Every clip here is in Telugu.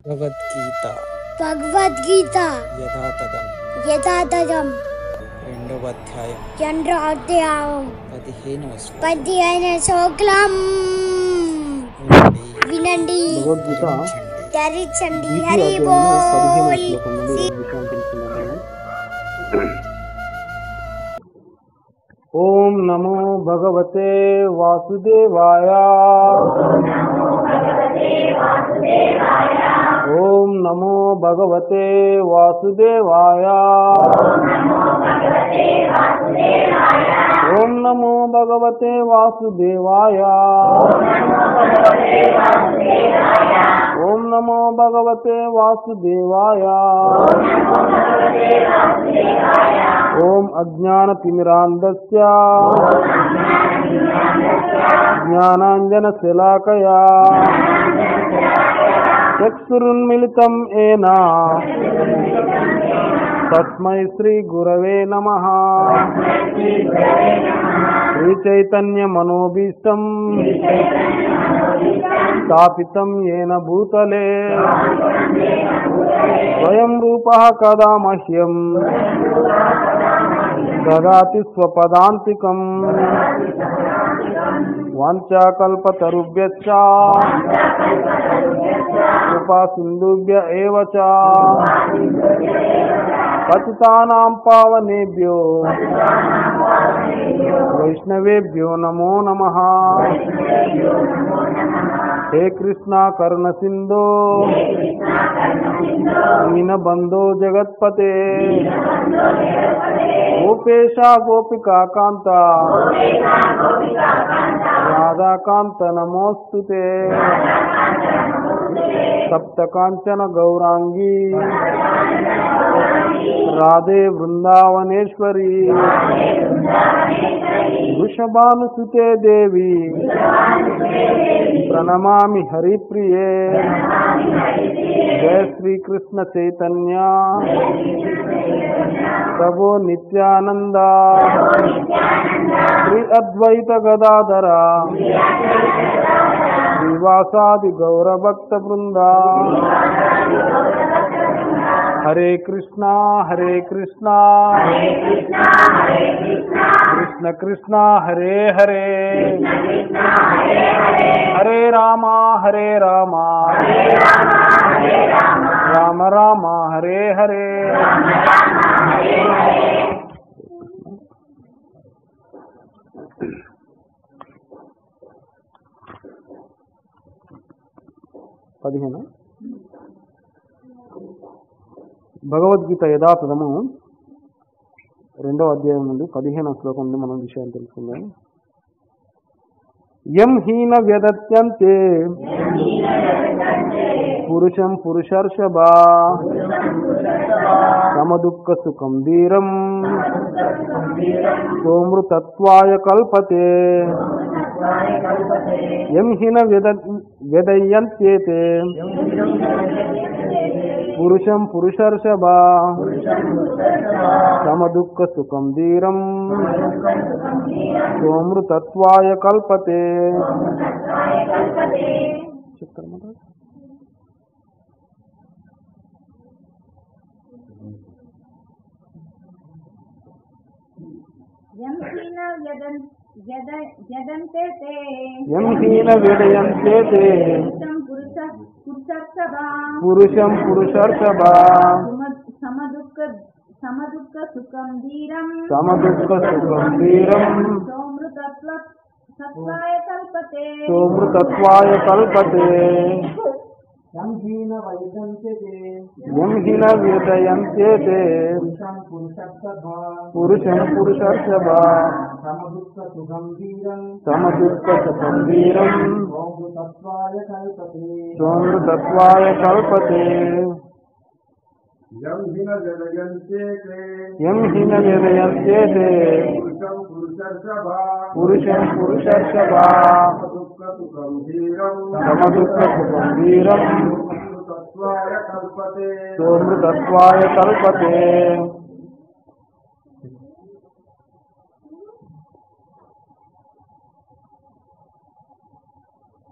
భగవద్గీత భగవద్గీత యథాతథం యథాతథం రెండవ అధ్యాయం చంద్ర అధ్యాయం పదిహేనవ శ్లోకం పదిహేను శోక్లం వినండి, వినండి భగవద్గీత ధరించండి. ధరించండి ద్వితీయ హరి అధ్యాయంలో బోల్ పదిహేను శ్లోకం నుండి ఈ విషయం తెలుసుకుందాం ఓం నమో భగవతే వాసుదేవాయ ఓం నమో భగవతే వాసుదేవాయ ఓం నమో భగవతే వాసుదేవాయ ఓం నమో భగవతే వాసుదేవాయ ఓం అజ్ఞానతిమిరాంధస్య జ్ఞానాంజనశలాకయా చక్షురున్మిళితం ఏన తస్మై శ్రీ గురవే నమ శ్రీచైతన్య మనోభీష్టం స్థాపితం ఏన భూతలే స్వయం రూప కదా మహ్యం దదాతి స్వపదాంతికం వాంఛాకల్పతరుభ్యశ్చ కృపా సింధుభ్య ఏవ చ పతితానాం పావనేభ్యో వైష్ణవేభ్యో నమో నమః హే కృష్ణ కరుణ సింధో దీనబంధో జగత్పతే గోపేశ గోపికా కాంత రాధాకాంత నమోస్తుతే సప్త కాంచన గౌరాంగీ రాధే వృందావనేశ్వరి వృషభానుసుతే దేవి ప్రణమామి హరిప్రియే జయ శ్రీకృష్ణ చైతన్య ప్రభో నిత్యానంద శ్రీ అద్వైత గదాధర శ్రీవాసాది గౌరభక్త బృంద హరే కృష్ణ హరే కృష్ణ కృష్ణ కృష్ణ హరే హరే హరే రామ హరే రామ రామ రామ హరే హరే పదిహేను భగవద్గీత యథాతథము రెండవ అధ్యాయం నుండి పదిహేను శ్లోకం నుండి మనం విషయాలు తెలుసుకుందాం యం హీన వ్యదత్యంతే పురుషం పురుషర్షభ సమదుఃఖ సుఖం ధీరం సోమృతత్వాయ కల్పతే యం హీన వ్యద వ్యదయంత్యేతే పురుషం పురుషర్షభ సమదుఃఖ సుఖం ధీరం సోమృతత్వాయ కల్పతే చెప్తారన్నమాట యం హీన వ్యదన్ వ్యద వ్యదంతే తే యం హీన వ్యదయంత్యేతే పురుషం పురుష పురుషర్షభా పురుషం పురుషర్షభ సుమ- సమదుఃఖ సమదుఃఖ సుఖం ధీరం సమదుఃఖ సుఖం ధీరం సోమృతత్వ సత్వాయ కల్పతే సోమృతత్వాయ కల్పతే యం హీన వ్యదయంత్యేతే పురుషం పురుషర్షభ సమదుఃఖ సుఖం ధీరం సోమృతత్వాయ కల్పతే యం హిన జగయంతే యం హీన వ్యదయంత్యేతే పురుషం పురుషర్షభ పురుషం పురుషర్షభ దుఃఖ సుఖం ధీరం సమదుఃఖ సుఖం ధీరం తత్వాయ కల్పతే సోమృతత్వాయ కల్పతే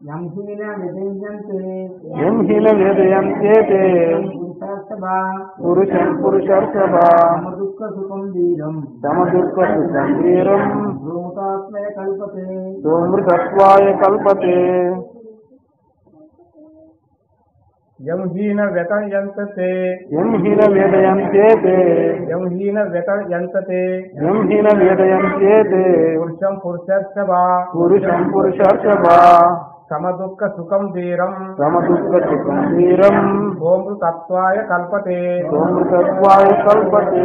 యం హీన విధేయంతే ఎం హీన వేదయంతే పురుషార్థభా పురుషం పురుషర్షభ దుఃఖ సుఖం ధీరం తమ దుఃఖ సుఖీరం భ్రూతాత్మయ కల్పతే సోమృతత్వాయ కల్పతే యం హీన వ్యతయంతే ఎం హీన వేదయంతే యం హీన వ్యతయంతే ఎం హీన వేదయంతే పురుషం పురుషార్థభా పురుషం పురుషర్షభ సమ దుఃఖ సుఖం ధీరం తమ దుఃఖ సుఖీరం ఓమృతత్వాయ కల్పతే సోమృతత్వాయ కల్పతే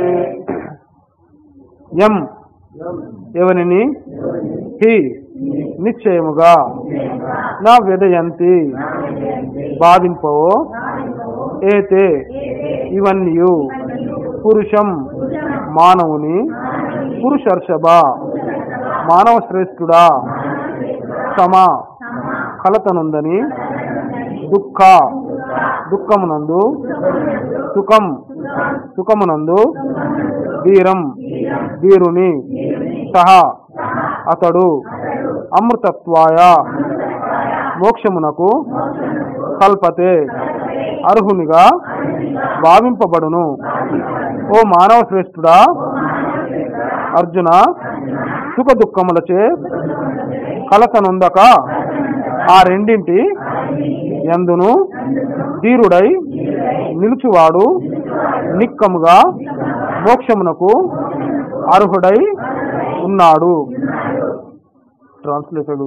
ఎం ఎవరిని హి నిశ్చయముగా నా విదయంతి బాధింపవో ఏతే ఇవన్నీ పురుషం మానవుని పురుషర్షభ మానవ శ్రేష్ఠుడా సమ కలతనుందని దుఃఖ దుఃఖమునందు సుఖం సుఖమునందు ధీరం ధీరుని సహా అతడు అమృతత్వాయ మోక్షమునకు కల్పతే అర్హునిగా భావింపబడును ఓ మానవ శ్రేష్ఠుడా అర్జున సుఖ దుఃఖములచే కలతనుందక ఆ రెండింటి ఎందును ధీరుడై నిలుచువాడు నిక్కముగా మోక్షమునకు అర్హుడై ఉన్నాడు ట్రాన్స్లేటెడ్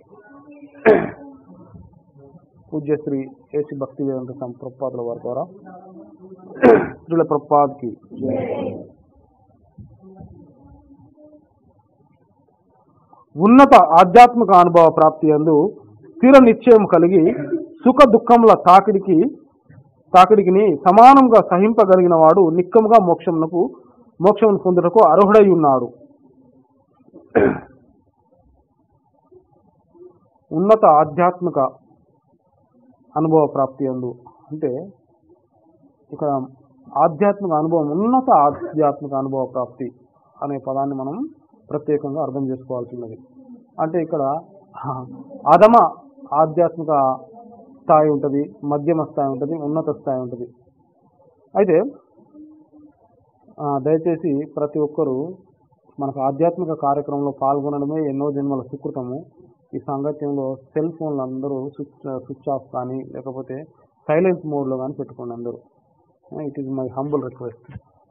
పూజ్యశ్రీ ఏసి భక్తి వేదాంత సంప్రపాదుల వారి ద్వారా శ్రీల ప్రపాద్కి ఉన్నత ఆధ్యాత్మిక అనుభవ ప్రాప్తి అందు స్థిర నిశ్చయం కలిగి సుఖ దుఃఖముల తాకిడికి తాకిడికిని సమానంగా సహింపగలిగిన వాడు నిక్కముగా మోక్షమునకు మోక్షమును పొందుటకు అర్హుడై ఉన్నాడు ఉన్నత ఆధ్యాత్మిక అనుభవ ప్రాప్తి అందు అంటే ఇక్కడ ఆధ్యాత్మిక అనుభవం ఉన్నత ఆధ్యాత్మిక అనుభవ ప్రాప్తి అనే పదాన్ని మనం ప్రత్యేకంగా అర్థం చేసుకోవాల్సినది అంటే ఇక్కడ అధమ ఆధ్యాత్మిక స్థాయి ఉంటుంది మధ్యమ స్థాయి ఉంటుంది ఉన్నత స్థాయి ఉంటుంది అయితే ఆ, దయచేసి ప్రతి ఒక్కరూ మనకు ఆధ్యాత్మిక కార్యక్రమంలో పాల్గొనడమే ఎన్నో జన్మల సుకృతము ఈ సాంగత్యంలో సెల్ ఫోన్లు అందరూ స్విచ్ స్విచ్ ఆఫ్ కానీ లేకపోతే సైలెన్స్ మోడ్లో కానీ పెట్టుకోండి అందరూ it is my humble request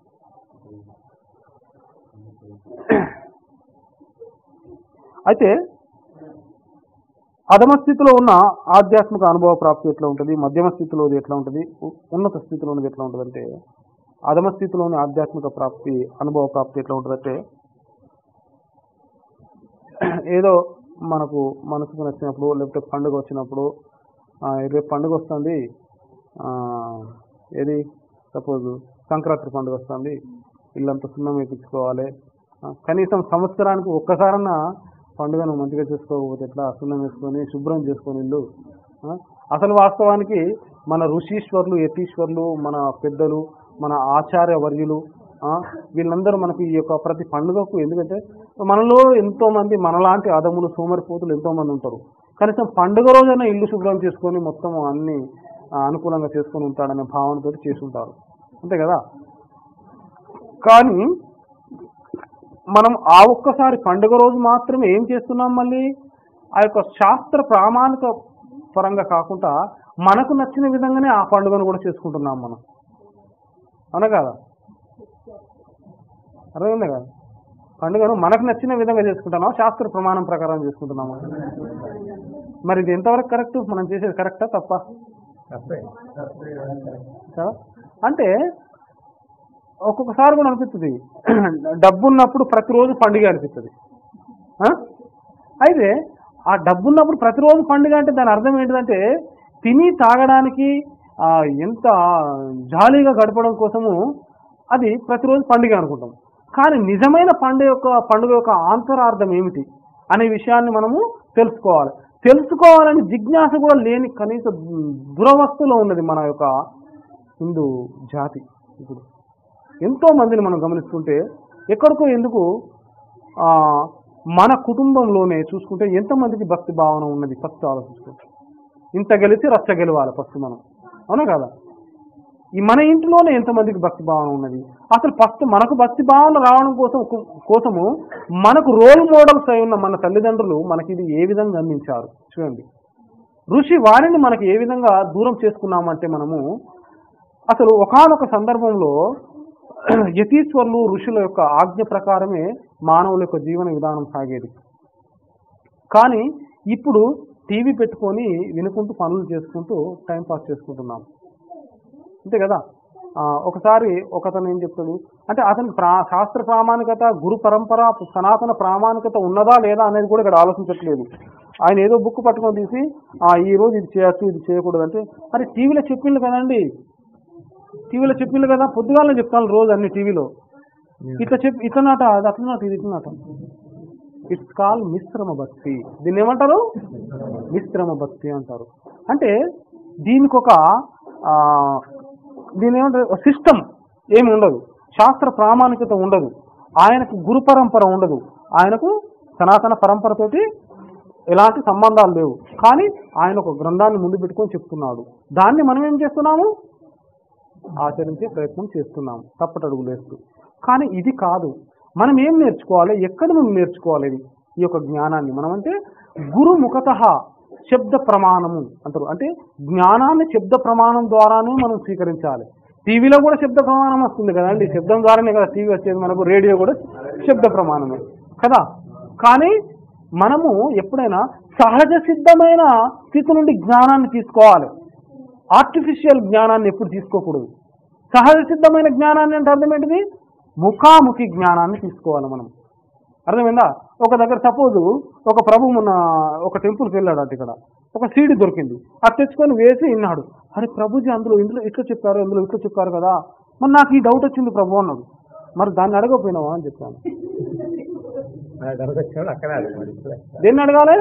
అయితే అధమ స్థితిలో ఉన్న ఆధ్యాత్మిక అనుభవ ప్రాప్తి ఎట్లా ఉంటుంది మధ్యమ స్థితిలోది ఎట్లా ఉంటుంది ఉ- ఉన్నత స్థితిలో ఉన్నది ఎట్లా ఉంటుంది అంటే అధమ స్థితిలోని ఆధ్యాత్మిక ప్రాప్తి అనుభవ ప్రాప్తి ఎట్లా ఉంటుందంటే ఏదో మనకు మనసుకు నచ్చినప్పుడు లేకపోతే పండుగ వచ్చినప్పుడు ఆ, రేపు పండుగ వస్తుంది ఆ, ఏది సపోజ్ సంక్రాంతి పండుగ వస్తుంది ఇల్లంతా సున్నం వేయించుకోవాలి ఆ, కనీసం సంవత్సరానికి ఒక్కసారన్నా పండుగను మంచిగా చేసుకోకపోతే ఎట్లా సున్నం వేసుకొని శుభ్రం చేసుకొని ఇల్లు ఆ, అసలు వాస్తవానికి మన ఋషీశ్వర్లు యతీశ్వర్లు మన పెద్దలు మన ఆచార్య వర్యులు ఆ, వీళ్ళందరూ మనకి ఈ యొక్క ప్రతి పండుగకు ఎందుకంటే మనలో ఎంతో మంది మనలాంటి అదములు సోమరిపోతులు ఎంతో మంది ఉంటారు కనీసం పండుగ రోజైనా ఇల్లు శుభ్రం చేసుకొని మొత్తం అన్ని ఆ, అనుకూలంగా చేసుకొని ఉంటాడనే భావనతో చేసుంటారు అంతే కదా కానీ మనం ఆ ఒక్కసారి పండుగ రోజు మాత్రమే ఏం చేస్తున్నాం మళ్ళీ ఆ యొక్క శాస్త్ర ప్రామాణిక పరంగా కాకుండా మనకు నచ్చిన విధంగానే ఆ పండుగను కూడా చేసుకుంటున్నాం మనం అవునా కదా అర్థమైంది కదా పండుగను మనకు నచ్చిన విధంగా చేసుకుంటున్నాం శాస్త్ర ప్రమాణం ప్రకారం చేసుకుంటున్నాము మరి ఇది ఎంతవరకు కరెక్ట్ మనం చేసేది కరెక్టా తప్ప కదా అంటే ఒక్కొక్కసారి కూడా అనిపిస్తుంది డబ్బు ఉన్నప్పుడు ప్రతిరోజు పండుగ అనిపిస్తుంది ఆ? అయితే ఆ డబ్బు ఉన్నప్పుడు ప్రతిరోజు పండుగ అంటే దాని అర్థం ఏంటిదంటే తిని తాగడానికి ఆ, ఎంత జాలీగా గడపడం కోసము అది ప్రతిరోజు పండుగ అనుకుంటాం కానీ నిజమైన పండుగ యొక్క పండుగ యొక్క ఆంతరార్థం ఏమిటి అనే విషయాన్ని మనము తెలుసుకోవాలి తెలుసుకోవాలని జిజ్ఞాస కూడా లేని కనీస దురవస్థలో ఉన్నది మన యొక్క హిందూ జాతి ఇప్పుడు ఎంతో మందిని మనం గమనిస్తుంటే ఎక్కడికో ఎందుకు ఆ, మన కుటుంబంలోనే చూసుకుంటే ఎంతమందికి భక్తి భావన ఉన్నది ఫస్ట్ ఆలోచించుకుంటే ఇంత గెలిచి రచ్చ గెలవాలి ఫస్ట్ మనం అవునా కదా ఈ మన ఇంట్లోనే ఎంతమందికి భక్తి భావన ఉన్నది అసలు ఫస్ట్ మనకు భక్తి భావన రావడం కోసం కోసము మనకు రోల్ మోడల్స్ అయి ఉన్న మన తల్లిదండ్రులు మనకి ఇది ఏ విధంగా అందించారు చూడండి ఋషి వారిని మనకి ఏ విధంగా దూరం చేసుకున్నామంటే మనము అసలు ఒకానొక సందర్భంలో యతీశ్వరులు ఋషుల యొక్క ఆజ్ఞ ప్రకారమే మానవుల యొక్క జీవన విధానం సాగేది కానీ ఇప్పుడు టీవీ పెట్టుకొని వినుకుంటూ పనులు చేసుకుంటూ టైం పాస్ చేసుకుంటున్నాం అంతే కదా ఆ, ఒకసారి ఒకతను ఏం చెప్తాడు అంటే అతనికి ప్రా శాస్త్ర ప్రామాణికత గురు పరంపర సనాతన ప్రామాణికత ఉన్నదా లేదా అనేది కూడా ఇక్కడ ఆలోచించట్లేదు ఆయన ఏదో బుక్ పట్టుకొని తీసి ఆ, ఈ రోజు ఇది చేయొచ్చు ఇది చేయకూడదు అంటే అరే టీవీలో చెప్పిండు కదండి టీవీలో చెప్పిండు కదా పొద్దుగాలనే చెప్తాను రోజు అన్ని టీవీలో ఇట్లా చెప్పి ఇట్లనాట అది అట్లనాట ఇది ఇట్లనాట ఇట్స్ కాల్ మిశ్రమ భక్తి దీన్ని ఏమంటారు మిశ్రమ భక్తి అంటారు అంటే దీనికి ఒక ఆ, దీని ఏమంటారు సిస్టమ్ ఏమి ఉండదు శాస్త్ర ప్రామాణికత ఉండదు ఆయనకు గురు పరంపర ఉండదు ఆయనకు సనాతన పరంపరతోటి ఎలాంటి సంబంధాలు లేవు కానీ ఆయన ఒక గ్రంథాన్ని ముందు పెట్టుకొని చెప్తున్నాడు దాన్ని మనం ఏం చేస్తున్నాము ఆచరించే ప్రయత్నం చేస్తున్నాము తప్పటడుగులు వేస్తూ కానీ ఇది కాదు మనం ఏం నేర్చుకోవాలి ఎక్కడ నుండి నేర్చుకోవాలి ఇది ఈ యొక్క జ్ఞానాన్ని మనం అంటే గురు ముఖత శబ్ద ప్రమాణము అంటారు అంటే జ్ఞానాన్ని శబ్ద ప్రమాణం ద్వారానే మనం స్వీకరించాలి టీవీలో కూడా శబ్ద ప్రమాణం వస్తుంది కదండి శబ్దం ద్వారానే కదా టీవీ వచ్చేది మనకు రేడియో కూడా శబ్ద ప్రమాణమే కదా కానీ మనము ఎప్పుడైనా సహజ సిద్ధమైన స్థితి నుండి జ్ఞానాన్ని తీసుకోవాలి ఆర్టిఫిషియల్ జ్ఞానాన్ని ఎప్పుడు తీసుకోకూడదు సహజ సిద్ధమైన జ్ఞానాన్ని అంటే అర్థం ఏంటిది ముఖాముఖి జ్ఞానాన్ని తీసుకోవాలి మనం అర్థమైందా ఒక దగ్గర సపోజ్ ఒక ప్రభు మొన్న ఒక టెంపుల్కి వెళ్ళాడు అటు ఇక్కడ ఒక సీడీ దొరికింది అది తెచ్చుకొని వేసి విన్నాడు అరే ప్రభుజీ అందులో ఇందులో ఇట్లా చెప్పారు ఇందులో ఇట్లా చెప్పారు కదా మరి నాకు ఈ డౌట్ వచ్చింది ప్రభు అన్నాడు మరి దాన్ని అడగపోయినావా అని చెప్పాను అక్కడే దేన్ని అడగాలి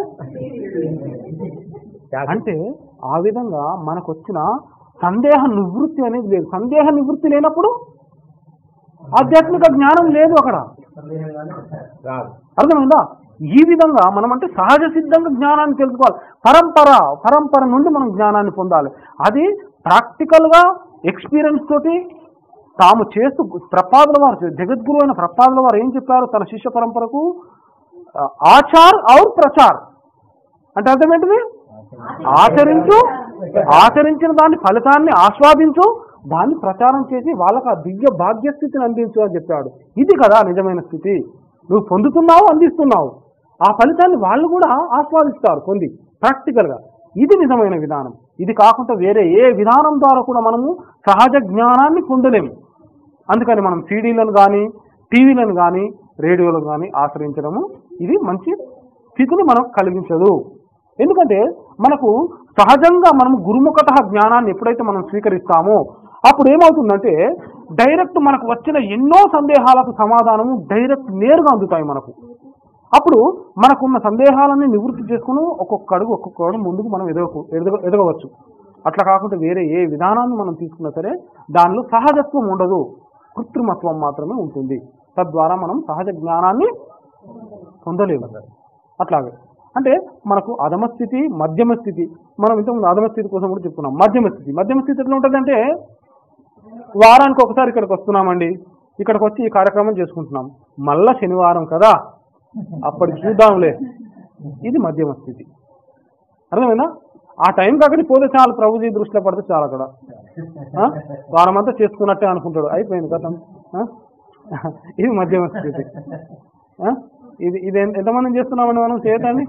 అంటే ఆ విధంగా మనకు వచ్చిన సందేహ నివృత్తి అనేది లేదు సందేహ నివృత్తి లేనప్పుడు ఆధ్యాత్మిక జ్ఞానం లేదు అక్కడ రాదు అర్థమైందా ఈ విధంగా మనం అంటే సహజ సిద్ధంగా జ్ఞానాన్ని తెలుసుకోవాలి పరంపర పరంపర నుండి మనం జ్ఞానాన్ని పొందాలి అది ప్రాక్టికల్ గా ఎక్స్పీరియన్స్ తోటి తాము చేస్తూ ప్రపాదుల వారు జగద్గురు అయిన ప్రపాదుల వారు ఏం చెప్పారు తన శిష్య పరంపరకు ఆ, ఆచార్ ఔర్ ప్రచార్ అంటే అర్థం ఏంటిది ఆచరించు ఆచరించిన దాని ఫలితాన్ని ఆస్వాదించు దాన్ని ప్రచారం చేసి వాళ్ళకు ఆ దివ్య భాగ్య స్థితిని అందించు అని చెప్పాడు ఇది కదా నిజమైన స్థితి నువ్వు పొందుతున్నావు అందిస్తున్నావు ఆ ఫలితాన్ని వాళ్ళు కూడా ఆస్వాదిస్తారు పొంది ప్రాక్టికల్ గా ఇది నిజమైన విధానం ఇది కాకుండా వేరే ఏ విధానం ద్వారా కూడా మనము సహజ జ్ఞానాన్ని పొందలేము అందుకని మనం సీడీలను కానీ టీవీలను కానీ రేడియోలను కానీ ఆశ్రయించడము ఇది మంచి స్థితిని మనకు కలిగించదు ఎందుకంటే మనకు సహజంగా మనం గురుముఖత జ్ఞానాన్ని ఎప్పుడైతే మనం స్వీకరిస్తామో అప్పుడు ఏమవుతుందంటే డైరెక్ట్ మనకు వచ్చిన ఎన్నో సందేహాలకు సమాధానము డైరెక్ట్ నేరుగా అందుతాయి మనకు అప్పుడు మనకున్న సందేహాలన్నీ నివృత్తి చేసుకుని ఒక్కొక్క అడుగు ఒక్కొక్క అడుగు ముందుకు మనం ఎదగకు ఎదగ ఎదగవచ్చు అట్లా కాకుండా వేరే ఏ విధానాన్ని మనం తీసుకున్నా సరే దానిలో సహజత్వం ఉండదు కృత్రిమత్వం మాత్రమే ఉంటుంది తద్వారా మనం సహజ జ్ఞానాన్ని పొందలేము అట్లాగే అంటే మనకు అధమ స్థితి మధ్యమ స్థితి మనం ఇంతకుముందు అధమ స్థితి కోసం కూడా చెప్పుకున్నాం మధ్యమ స్థితి మధ్యమ స్థితి ఎట్లా ఉంటుందంటే వారానికి ఒకసారి ఇక్కడికి వస్తున్నామండి ఇక్కడికి వచ్చి ఈ కార్యక్రమం చేసుకుంటున్నాం మళ్ళా శనివారం కదా అప్పటికి చూద్దాంలే ఇది మధ్యమ స్థితి అర్థమైందా ఆ టైం కాకటి పోతే చాలు ప్రభుజీ దృష్టిలో పడితే చాలు అక్కడ ఆ? వారమంతా చేసుకున్నట్టే అనుకుంటాడు అయిపోయింది కదా ఆ? ఇది మధ్యమ స్థితి ఆ? ఇది ఇది ఎంత- ఎంతమంది చేస్తున్నామండి మనం చేయటాన్ని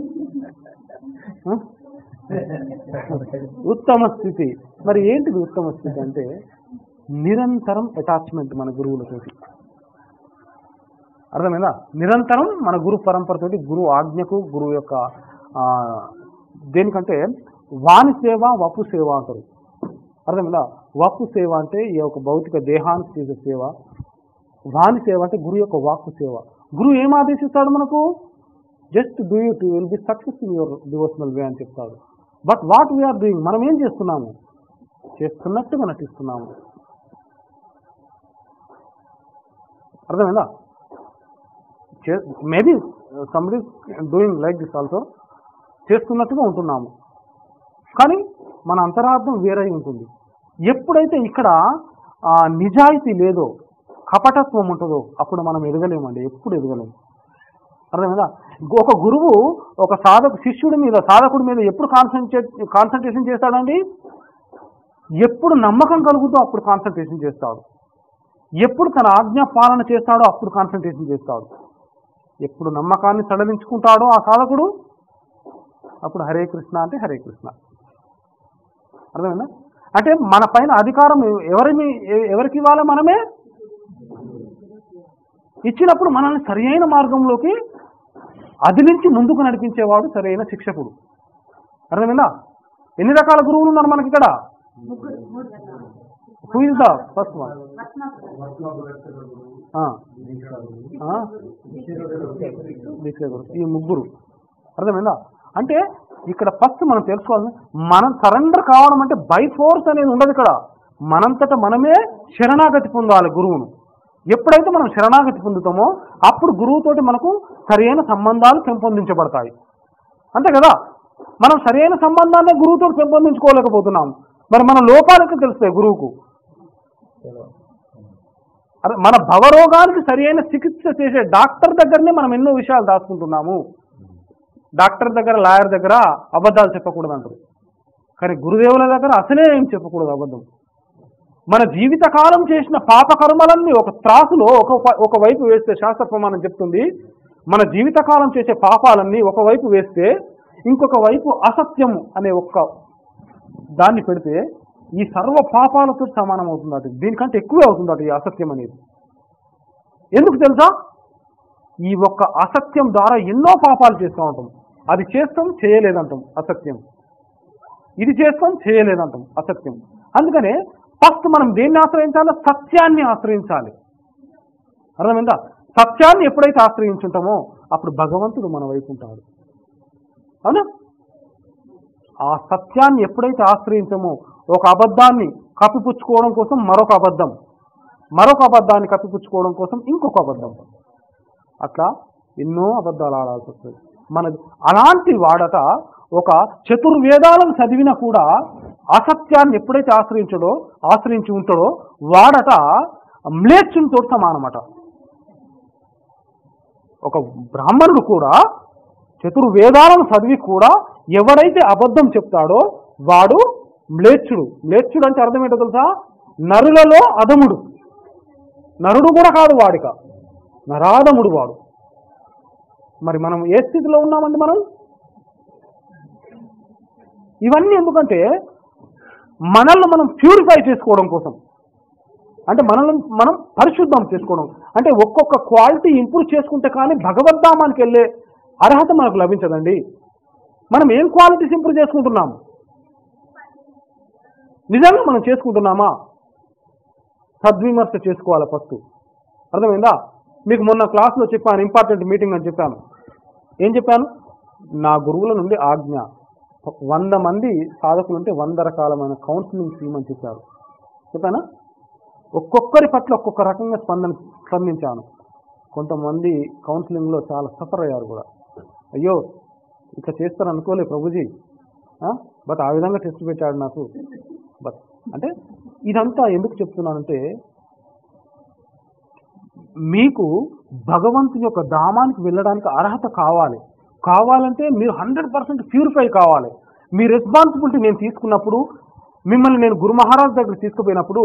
ఆ? ఉత్తమ స్థితి మరి ఏంటిది ఉత్తమ స్థితి అంటే నిరంతరం అటాచ్మెంట్ మన గురువులతోటి అర్థమైందా నిరంతరం మన గురు పరంపరతోటి గురువు ఆజ్ఞకు గురువు యొక్క ఆ, దేనికంటే వాణి సేవ వపు సేవ అంటారు అర్థమైందా వపు సేవ అంటే ఈ యొక్క భౌతిక దేహానికి చేసే సేవ వాణి సేవ అంటే గురువు యొక్క వాక్కు సేవ గురువు ఏం ఆదేశిస్తాడు మనకు just do it will be success in your devotional way అని చెప్తాడు బట్ వాట్ వీఆర్ డూయింగ్ మనం ఏం చేస్తున్నాము చేస్తున్నట్టుగా నటిస్తున్నాము అర్థమైందా maybe somebody doing like this also చేస్తున్నట్టుగా ఉంటున్నాము కానీ మన అంతరార్థం వేరే ఉంటుంది ఎప్పుడైతే ఇక్కడ ఆ, నిజాయితీ లేదో కపటత్వం ఉంటుందో అప్పుడు మనం ఎదగలేమండి ఎప్పుడు ఎదగలేము అర్థమైందా ఒక గురువు ఒక సాధకు శిష్యుడి మీద సాధకుడి మీద ఎప్పుడు కాన్సన్ట్రేట్ కాన్సన్ట్రేషన్ చేస్తాడండి ఎప్పుడు నమ్మకం కలుగుతో అప్పుడు కాన్సన్ట్రేషన్ చేస్తాడు ఎప్పుడు తన ఆజ్ఞ పాలన చేస్తాడో అప్పుడు కాన్సన్ట్రేషన్ చేస్తాడు ఎప్పుడు నమ్మకాన్ని సడలించుకుంటాడో ఆ సాధకుడు అప్పుడు హరే కృష్ణ అంటే హరే కృష్ణ అర్థమైందా అంటే మన పైన అధికారం ఎవరి ఎవరికి ఇవ్వాలి మనమే ఇచ్చినప్పుడు మనల్ని సరియైన మార్గంలోకి అదిలించి ముందుకు నడిపించేవాడు సరైన శిక్షకుడు అర్థమైందా ఎన్ని రకాల గురువులు ఉన్నారు మనకి ఇక్కడ who is the first one ఈ ముగ్గురు అర్థమైందా అంటే ఇక్కడ ఫస్ట్ మనం తెలుసుకోవాలి మనం సరెండర్ కావడం అంటే బై ఫోర్స్ అనేది ఉండదు ఇక్కడ మనంతట మనమే శరణాగతి పొందాలి గురువును ఎప్పుడైతే మనం శరణాగతి పొందుతామో అప్పుడు గురువుతోటి మనకు సరైన సంబంధాలు పెంపొందించబడతాయి అంతే కదా మనం సరైన సంబంధాన్ని గురువుతో పెంపొందించుకోలేకపోతున్నాం మరి మన లోపాలకు తెలుస్తాయి గురువుకు అరే మన భవరోగానికి సరైన చికిత్స చేసే డాక్టర్ దగ్గరనే మనం ఎన్నో విషయాలు దాచుకుంటున్నాము డాక్టర్ దగ్గర లాయర్ దగ్గర అబద్ధాలు చెప్పకూడదు అంటారు కానీ గురుదేవుల దగ్గర అసలే ఏం చెప్పకూడదు అబద్ధం మన జీవితకాలం చేసిన పాప కర్మలన్నీ ఒక త్రాసులో ఒక ఒకవైపు వేస్తే శాస్త్ర ప్రమాణం చెప్తుంది మన జీవితకాలం చేసే పాపాలన్నీ ఒకవైపు వేస్తే ఇంకొక వైపు అసత్యం అనే ఒక్క దాన్ని పెడితే ఈ సర్వ పాపాలతో సమానం అవుతుందట దీనికంటే ఎక్కువే అవుతుందట ఈ అసత్యం అనేది ఎందుకు తెలుసా ఈ ఒక్క అసత్యం ద్వారా ఎన్నో పాపాలు చేస్తూ ఉంటాం అది చేస్తాం చేయలేదంటాం అసత్యం ఇది చేస్తాం చేయలేదంటాం అసత్యం అందుకనే ఫస్ట్ మనం దేన్ని ఆశ్రయించాలో సత్యాన్ని ఆశ్రయించాలి అర్థమైందా సత్యాన్ని ఎప్పుడైతే ఆశ్రయించుంటామో అప్పుడు భగవంతుడు మన వైపు ఉంటాడు అవునా ఆ సత్యాన్ని ఎప్పుడైతే ఆశ్రయించమో ఒక అబద్ధాన్ని కప్పిపుచ్చుకోవడం కోసం మరొక అబద్ధం మరొక అబద్ధాన్ని కప్పిపుచ్చుకోవడం కోసం ఇంకొక అబద్ధం అట్లా ఎన్నో అబద్ధాలు ఆడాల్సి వస్తుంది మన అలాంటి వాడట ఒక చతుర్వేదాలను చదివినా కూడా అసత్యాన్ని ఎప్పుడైతే ఆశ్రయించడో ఆశ్రయించి ఉంటాడో వాడట మ్లేచ్చునితో సమానమట ఒక బ్రాహ్మణుడు కూడా చతుర్వేదాలను చదివి కూడా ఎవడైతే అబద్ధం చెప్తాడో వాడు మ్లేచ్చుడు మ్లేచ్చుడు అంటే అర్థం ఏంటో తెలుసా నరులలో అధముడు నరుడు కూడా కాదు వాడిక నరాధముడు వాడు మరి మనం ఏ స్థితిలో ఉన్నామండి మనం ఇవన్నీ ఎందుకంటే మనల్ని మనం ప్యూరిఫై చేసుకోవడం కోసం అంటే మనల్ని మనం పరిశుద్ధం చేసుకోవడం అంటే ఒక్కొక్క క్వాలిటీ ఇంప్రూవ్ చేసుకుంటే కానీ భగవద్ధామానికి వెళ్ళే అర్హత మనకు లభించదండి మనం ఏం క్వాలిటీస్ ఇంప్రూవ్ చేసుకుంటున్నాం నిజంగా మనం చేసుకుంటున్నామా సద్విమర్శ చేసుకోవాలి ఫస్ట్ అర్థమైందా మీకు మొన్న క్లాస్లో చెప్పాను ఇంపార్టెంట్ మీటింగ్ అని చెప్పాను ఏం చెప్పాను నా గురువుల నుండి ఆజ్ఞ వంద మంది సాధకులు ఉంటే వంద రకాలమైన కౌన్సిలింగ్ చేయమని చెప్పారు చెప్పానా ఒక్కొక్కరి పట్ల ఒక్కొక్క రకంగా స్పందన స్పందించాను కొంతమంది కౌన్సిలింగ్లో చాలా సఫర్ అయ్యారు కూడా అయ్యో ఇట్లా చేస్తారు అనుకోలే ప్రభుజీ బట్ ఆ విధంగా టెస్ట్ పెట్టాడు నాకు బట్ అంటే ఇదంతా ఎందుకు చెప్తున్నానంటే మీకు భగవంతుని యొక్క ధామానికి వెళ్ళడానికి అర్హత కావాలి కావాలంటే మీరు హండ్రెడ్ పర్సెంట్ ప్యూరిఫై కావాలి మీ రెస్పాన్సిబిలిటీ నేను తీసుకున్నప్పుడు మిమ్మల్ని నేను గురు మహారాజ్ దగ్గర తీసుకుపోయినప్పుడు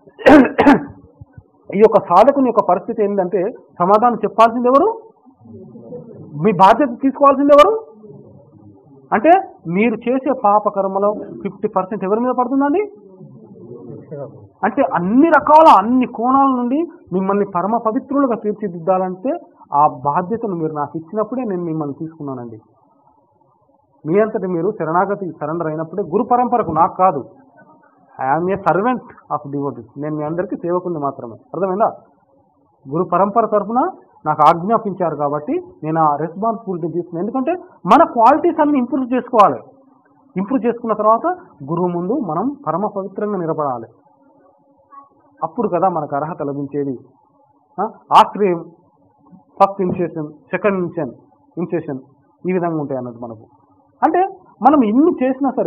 ఈ యొక్క సాధకుని యొక్క పరిస్థితి ఏంటంటే సమాధానం చెప్పాల్సింది ఎవరు మీ బాధ్యత తీసుకోవాల్సింది ఎవరు అంటే మీరు చేసే పాప కర్మలో ఫిఫ్టీ పర్సెంట్ ఎవరి మీద పడుతుందండి అంటే అన్ని రకాల అన్ని కోణాల నుండి మిమ్మల్ని పరమ పవిత్రులుగా తీర్చిదిద్దాలంటే ఆ బాధ్యతను మీరు నాకు ఇచ్చినప్పుడే నేను మిమ్మల్ని తీసుకున్నానండి మీ అంతటి మీరు శరణాగతి సరెండర్ అయినప్పుడే గురు పరంపరకు నాకు కాదు I'm a servant of devotees నేను మీ అందరికీ సేవకుని మాత్రమే అర్థమైందా గురు పరంపర తరఫున నాకు ఆజ్ఞాపించారు కాబట్టి నేను ఆ రెస్పాన్సిబిలిటీ తీసుకున్నాను ఎందుకంటే మన క్వాలిటీస్ అన్ని ఇంప్రూవ్ చేసుకోవాలి ఇంప్రూవ్ చేసుకున్న తర్వాత గురువు ముందు మనం పరమ పవిత్రంగా నిలబడాలి అప్పుడు కదా మనకు అర్హత లభించేది ఆశ్రయం ఫస్ట్ ఇన్షియేషన్ సెకండ్ ఇన్షన్ ఇన్షియేషన్ ఈ విధంగా ఉంటాయి అన్నట్టు మనకు అంటే మనం ఇన్ని చేసినా సరే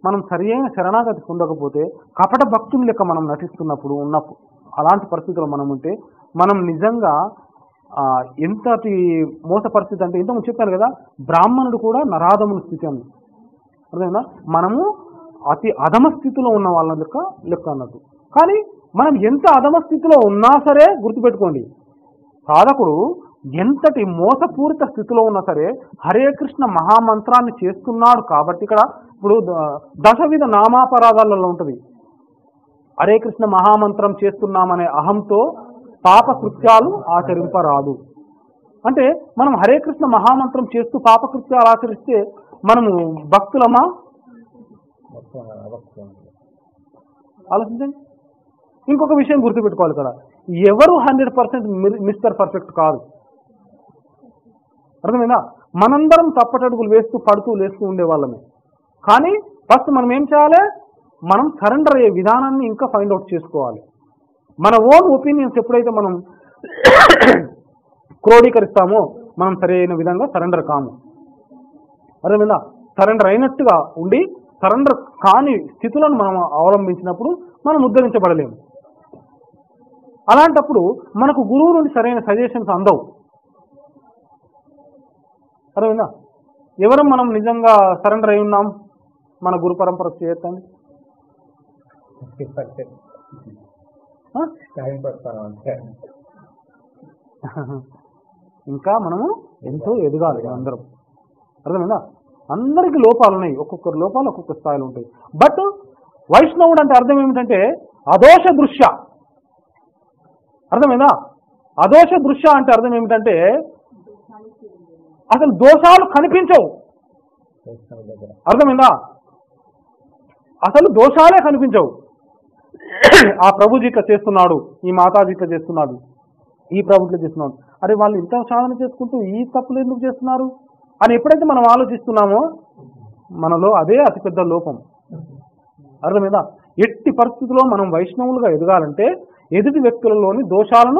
మనం సరియైన శరణాగతి పొందకపోతే కపట భక్తుల లెక్క మనం నటిస్తున్నప్పుడు ఉన్నప్పుడు అలాంటి పరిస్థితుల్లో మనం ఉంటే మనం నిజంగా ఆ, ఎంతటి మోస పరిస్థితి అంటే ఇంతకు చెప్పాను కదా బ్రాహ్మణుడు కూడా నరాధముని స్థితి అని అర్థమైందా మనము అతి అధమ స్థితిలో ఉన్న వాళ్ళ లెక్క లెక్క అన్నట్టు కానీ మనం ఎంత అధమ స్థితిలో ఉన్నా సరే గుర్తుపెట్టుకోండి సాధకుడు ఎంతటి మోసపూరిత స్థితిలో ఉన్నా సరే హరే కృష్ణ మహామంత్రాన్ని చేస్తున్నాడు కాబట్టి ఇక్కడ ఇప్పుడు ద- దశవిధ నామాపరాధాలలో ఉంటుంది హరే కృష్ణ మహామంత్రం చేస్తున్నామనే అహంతో పాప కృత్యాలు ఆచరింపరాదు అంటే మనం హరే కృష్ణ మహామంత్రం చేస్తూ పాప కృత్యాలు ఆచరిస్తే మనము భక్తులమా భక్తులు అభక్తులు ఆలోచించండి ఇంకొక విషయం గుర్తుపెట్టుకోవాలి ఇక్కడ ఎవరు హండ్రెడ్ పర్సెంట్ మిస్టర్ పర్ఫెక్ట్ కాదు అర్థమైందా మనందరం తప్పటడుగులు వేస్తూ పడుతూ లేస్తూ ఉండేవాళ్ళమే కానీ ఫస్ట్ మనం ఏం చేయాలి మనం సరెండర్ అయ్యే విధానాన్ని ఇంకా ఫైండ్ అవుట్ చేసుకోవాలి మన ఓన్ ఒపీనియన్స్ ఎప్పుడైతే మనం క్రోడీకరిస్తామో మనం సరైన విధంగా సరెండర్ కాము అర్థమైందా సరెండర్ అయినట్టుగా ఉండి సరెండర్ కాని స్థితులను మనం అవలంబించినప్పుడు మనం ఉద్ధరించబడలేము అలాంటప్పుడు మనకు గురువు నుండి సరైన సజెషన్స్ అందవు అర్థమైందా ఎవరు మనం నిజంగా సరెండర్ అయి ఉన్నాం మన గురు పరంపర చేయొద్దండి ఫిఫ్టీ పర్సెంట్ ఆ? టైం పడతాను అంతే ఇంకా మనము ఎంతో ఎదగాలి అందరం అర్థమైందా అందరికీ లోపాలు ఉన్నాయి ఒక్కొక్కరు లోపాలు ఒక్కొక్క స్థాయిలో ఉంటాయి బట్ వైష్ణవుడు అంటే అర్థం ఏమిటంటే అదోష దృశ్య అర్థమైందా అదోష దృశ్య అంటే అర్థం ఏమిటంటే అసలు దోషాలు కనిపించవు వైష్ణవ దగ్గర అర్థమైందా అసలు దోషాలే కనిపించవు ఆ ప్రభుజీ ఇట్లా చేస్తున్నాడు ఈ మాతాజీ ఇట్లా చేస్తున్నాడు ఈ ప్రభు ఇట్లా చేస్తున్నాడు అరే వాళ్ళు ఇంత సాధన చేసుకుంటూ ఈ తప్పులు ఎందుకు చేస్తున్నారు అని ఎప్పుడైతే మనం ఆలోచిస్తున్నామో మనలో అదే అతిపెద్ద లోపం అర్థమైందా ఎట్టి పరిస్థితుల్లో మనం వైష్ణవులుగా ఎదగాలంటే ఎదుటి వ్యక్తులలోని దోషాలను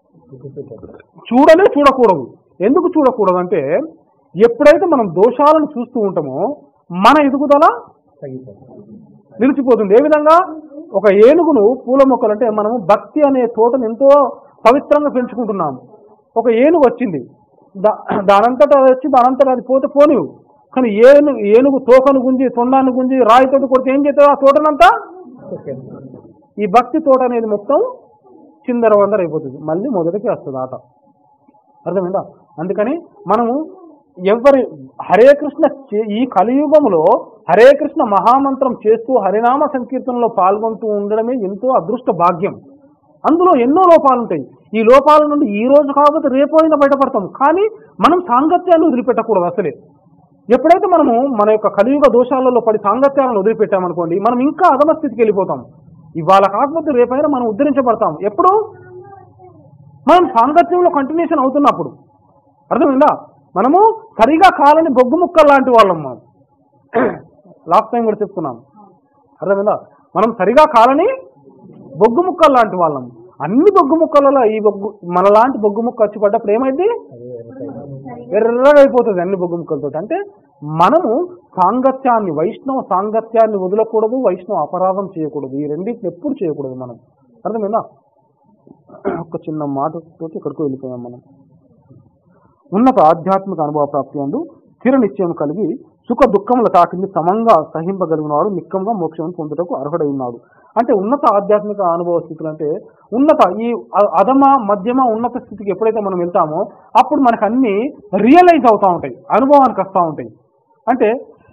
చూడనే చూడకూడదు ఎందుకు చూడకూడదు అంటే ఎప్పుడైతే మనం దోషాలను చూస్తూ ఉంటామో మన ఎదుగుదల తగ్గిపోతుంది నిలిచిపోతుంది ఏ విధంగా ఒక ఏనుగును పూల మొక్కలు అంటే మనము భక్తి అనే తోటను ఎంతో పవిత్రంగా పెంచుకుంటున్నాము ఒక ఏనుగు వచ్చింది దా- దానంతటా అది వచ్చి దానంతటా అది పోతే పోనివు కానీ ఏనుగు ఏనుగు తోకను గుంజి తొండాన్ని గుంజి రాయితోటి కొడితే ఏం చేస్తుంది ఆ తోటనంతా ఈ భక్తి తోట అనేది మొత్తం చిందర వందర అయిపోతుంది మళ్ళీ మొదటికి వస్తుంది ఆట అర్థమైందా అందుకని మనము ఎవరి హరే కృష్ణ చే- ఈ కలియుగంలో హరే కృష్ణ మహామంత్రం చేస్తూ హరినామ సంకీర్తనలో పాల్గొంటూ ఉండడమే ఎంతో అదృష్ట భాగ్యం అందులో ఎన్నో లోపాలు ఉంటాయి ఈ లోపాల నుండి ఈ రోజు కాకపోతే రేపు అయినా బయటపడతాం కానీ మనం సాంగత్యాన్ని వదిలిపెట్టకూడదు అసలే ఎప్పుడైతే మనము మన యొక్క కలియుగ దోషాలలో పడి సాంగత్యాలను వదిలిపెట్టామనుకోండి మనం ఇంకా అధమ స్థితికి వెళ్ళిపోతాం ఇవాళ కాకపోతే రేపైనా మనం ఉద్ధరించబడతాం ఎప్పుడు మనం సాంగత్యంలో కంటిన్యూషన్ అవుతున్నప్పుడు అర్థమైందా మనము సరిగా కాలని బొగ్గు ముక్కలు లాంటి వాళ్ళం మనం లాస్ట్ టైం కూడా చెప్తున్నాను అర్థమైందా మనం సరిగా కాలని బొగ్గు ముక్కలు లాంటి వాళ్ళం అన్ని బొగ్గు ముక్కలలో ఈ బొగ్గు మనలాంటి బొగ్గు ముక్క వచ్చి పడ్డప్పుడు ఏమైంది ఎర్రగా అయిపోతుంది అన్ని బొగ్గు ముక్కలతో అంటే మనము సాంగత్యాన్ని వైష్ణవ సాంగత్యాన్ని వదలకూడదు వైష్ణవ అపరాధం చేయకూడదు ఈ రెండింటిని ఎప్పుడు చేయకూడదు మనం అర్థమైందా ఒక చిన్న మాటతో ఇక్కడికి వెళ్ళిపోయాం మనం ఉన్నత ఆధ్యాత్మిక అనుభవ ప్రాప్తి అందు స్థిర నిశ్చయం కలిగి సుఖ దుఃఖముల తాకింది సమంగా సహింపగలిగిన వాడు నిక్కముగా మోక్షం పొందుటకు అర్హుడై ఉన్నాడు అంటే ఉన్నత ఆధ్యాత్మిక అనుభవ స్థితులు అంటే ఉన్నత ఈ అ- అధమ మధ్యమ ఉన్నత స్థితికి ఎప్పుడైతే మనం వెళ్తామో అప్పుడు మనకు అన్ని రియలైజ్ అవుతూ ఉంటాయి అనుభవానికి వస్తూ ఉంటాయి అంటే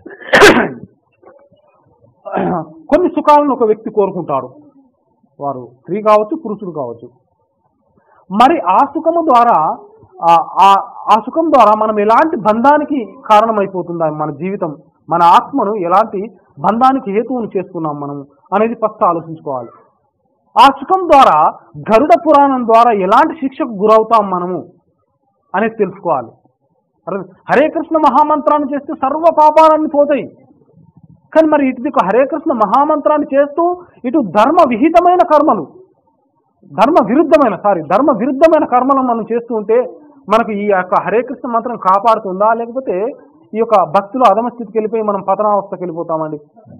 కొన్ని సుఖాలను ఒక వ్యక్తి కోరుకుంటాడు వారు స్త్రీ కావచ్చు పురుషుడు కావచ్చు మరి ఆ సుఖము ద్వారా ఆ- ఆ- ఆ సుఖం ద్వారా మనం ఎలాంటి బంధానికి కారణమైపోతుందా మన జీవితం మన ఆత్మను ఎలాంటి బంధానికి హేతువును చేసుకున్నాం మనం అనేది ఫస్ట్ ఆలోచించుకోవాలి ఆ సుఖం ద్వారా గరుడ పురాణం ద్వారా ఎలాంటి శిక్షకు గురవుతాం మనము అనేది తెలుసుకోవాలి అర్థం- హరే కృష్ణ మహామంత్రాన్ని చేస్తే సర్వ పాపాలన్నీ పోతాయి కానీ మరి ఇటు దిక్కు హరే కృష్ణ మహామంత్రాన్ని చేస్తూ ఇటు ధర్మ విహితమైన కర్మలు ధర్మ విరుద్ధమైన సారీ ధర్మ విరుద్ధమైన కర్మలను మనం చేస్తూ ఉంటే మనకు ఈ యొక్క హరే కృష్ణ మంత్రం కాపాడుతుందా లేకపోతే ఈ యొక్క భక్తులు అధమ స్థితికి వెళ్ళిపోయి మనం పతనావస్థకి వెళ్ళిపోతామండి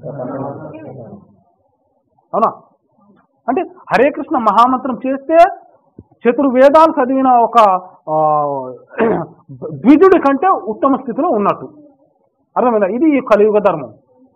అవునా అంటే హరే కృష్ణ మహామంత్రం చేస్తే చతుర్వేదాలు చదివిన ఒక ఆ, ద్విజుడి కంటే ఉత్తమ స్థితిలో ఉన్నట్టు అర్థమైందా ఇది ఈ కలియుగ ధర్మం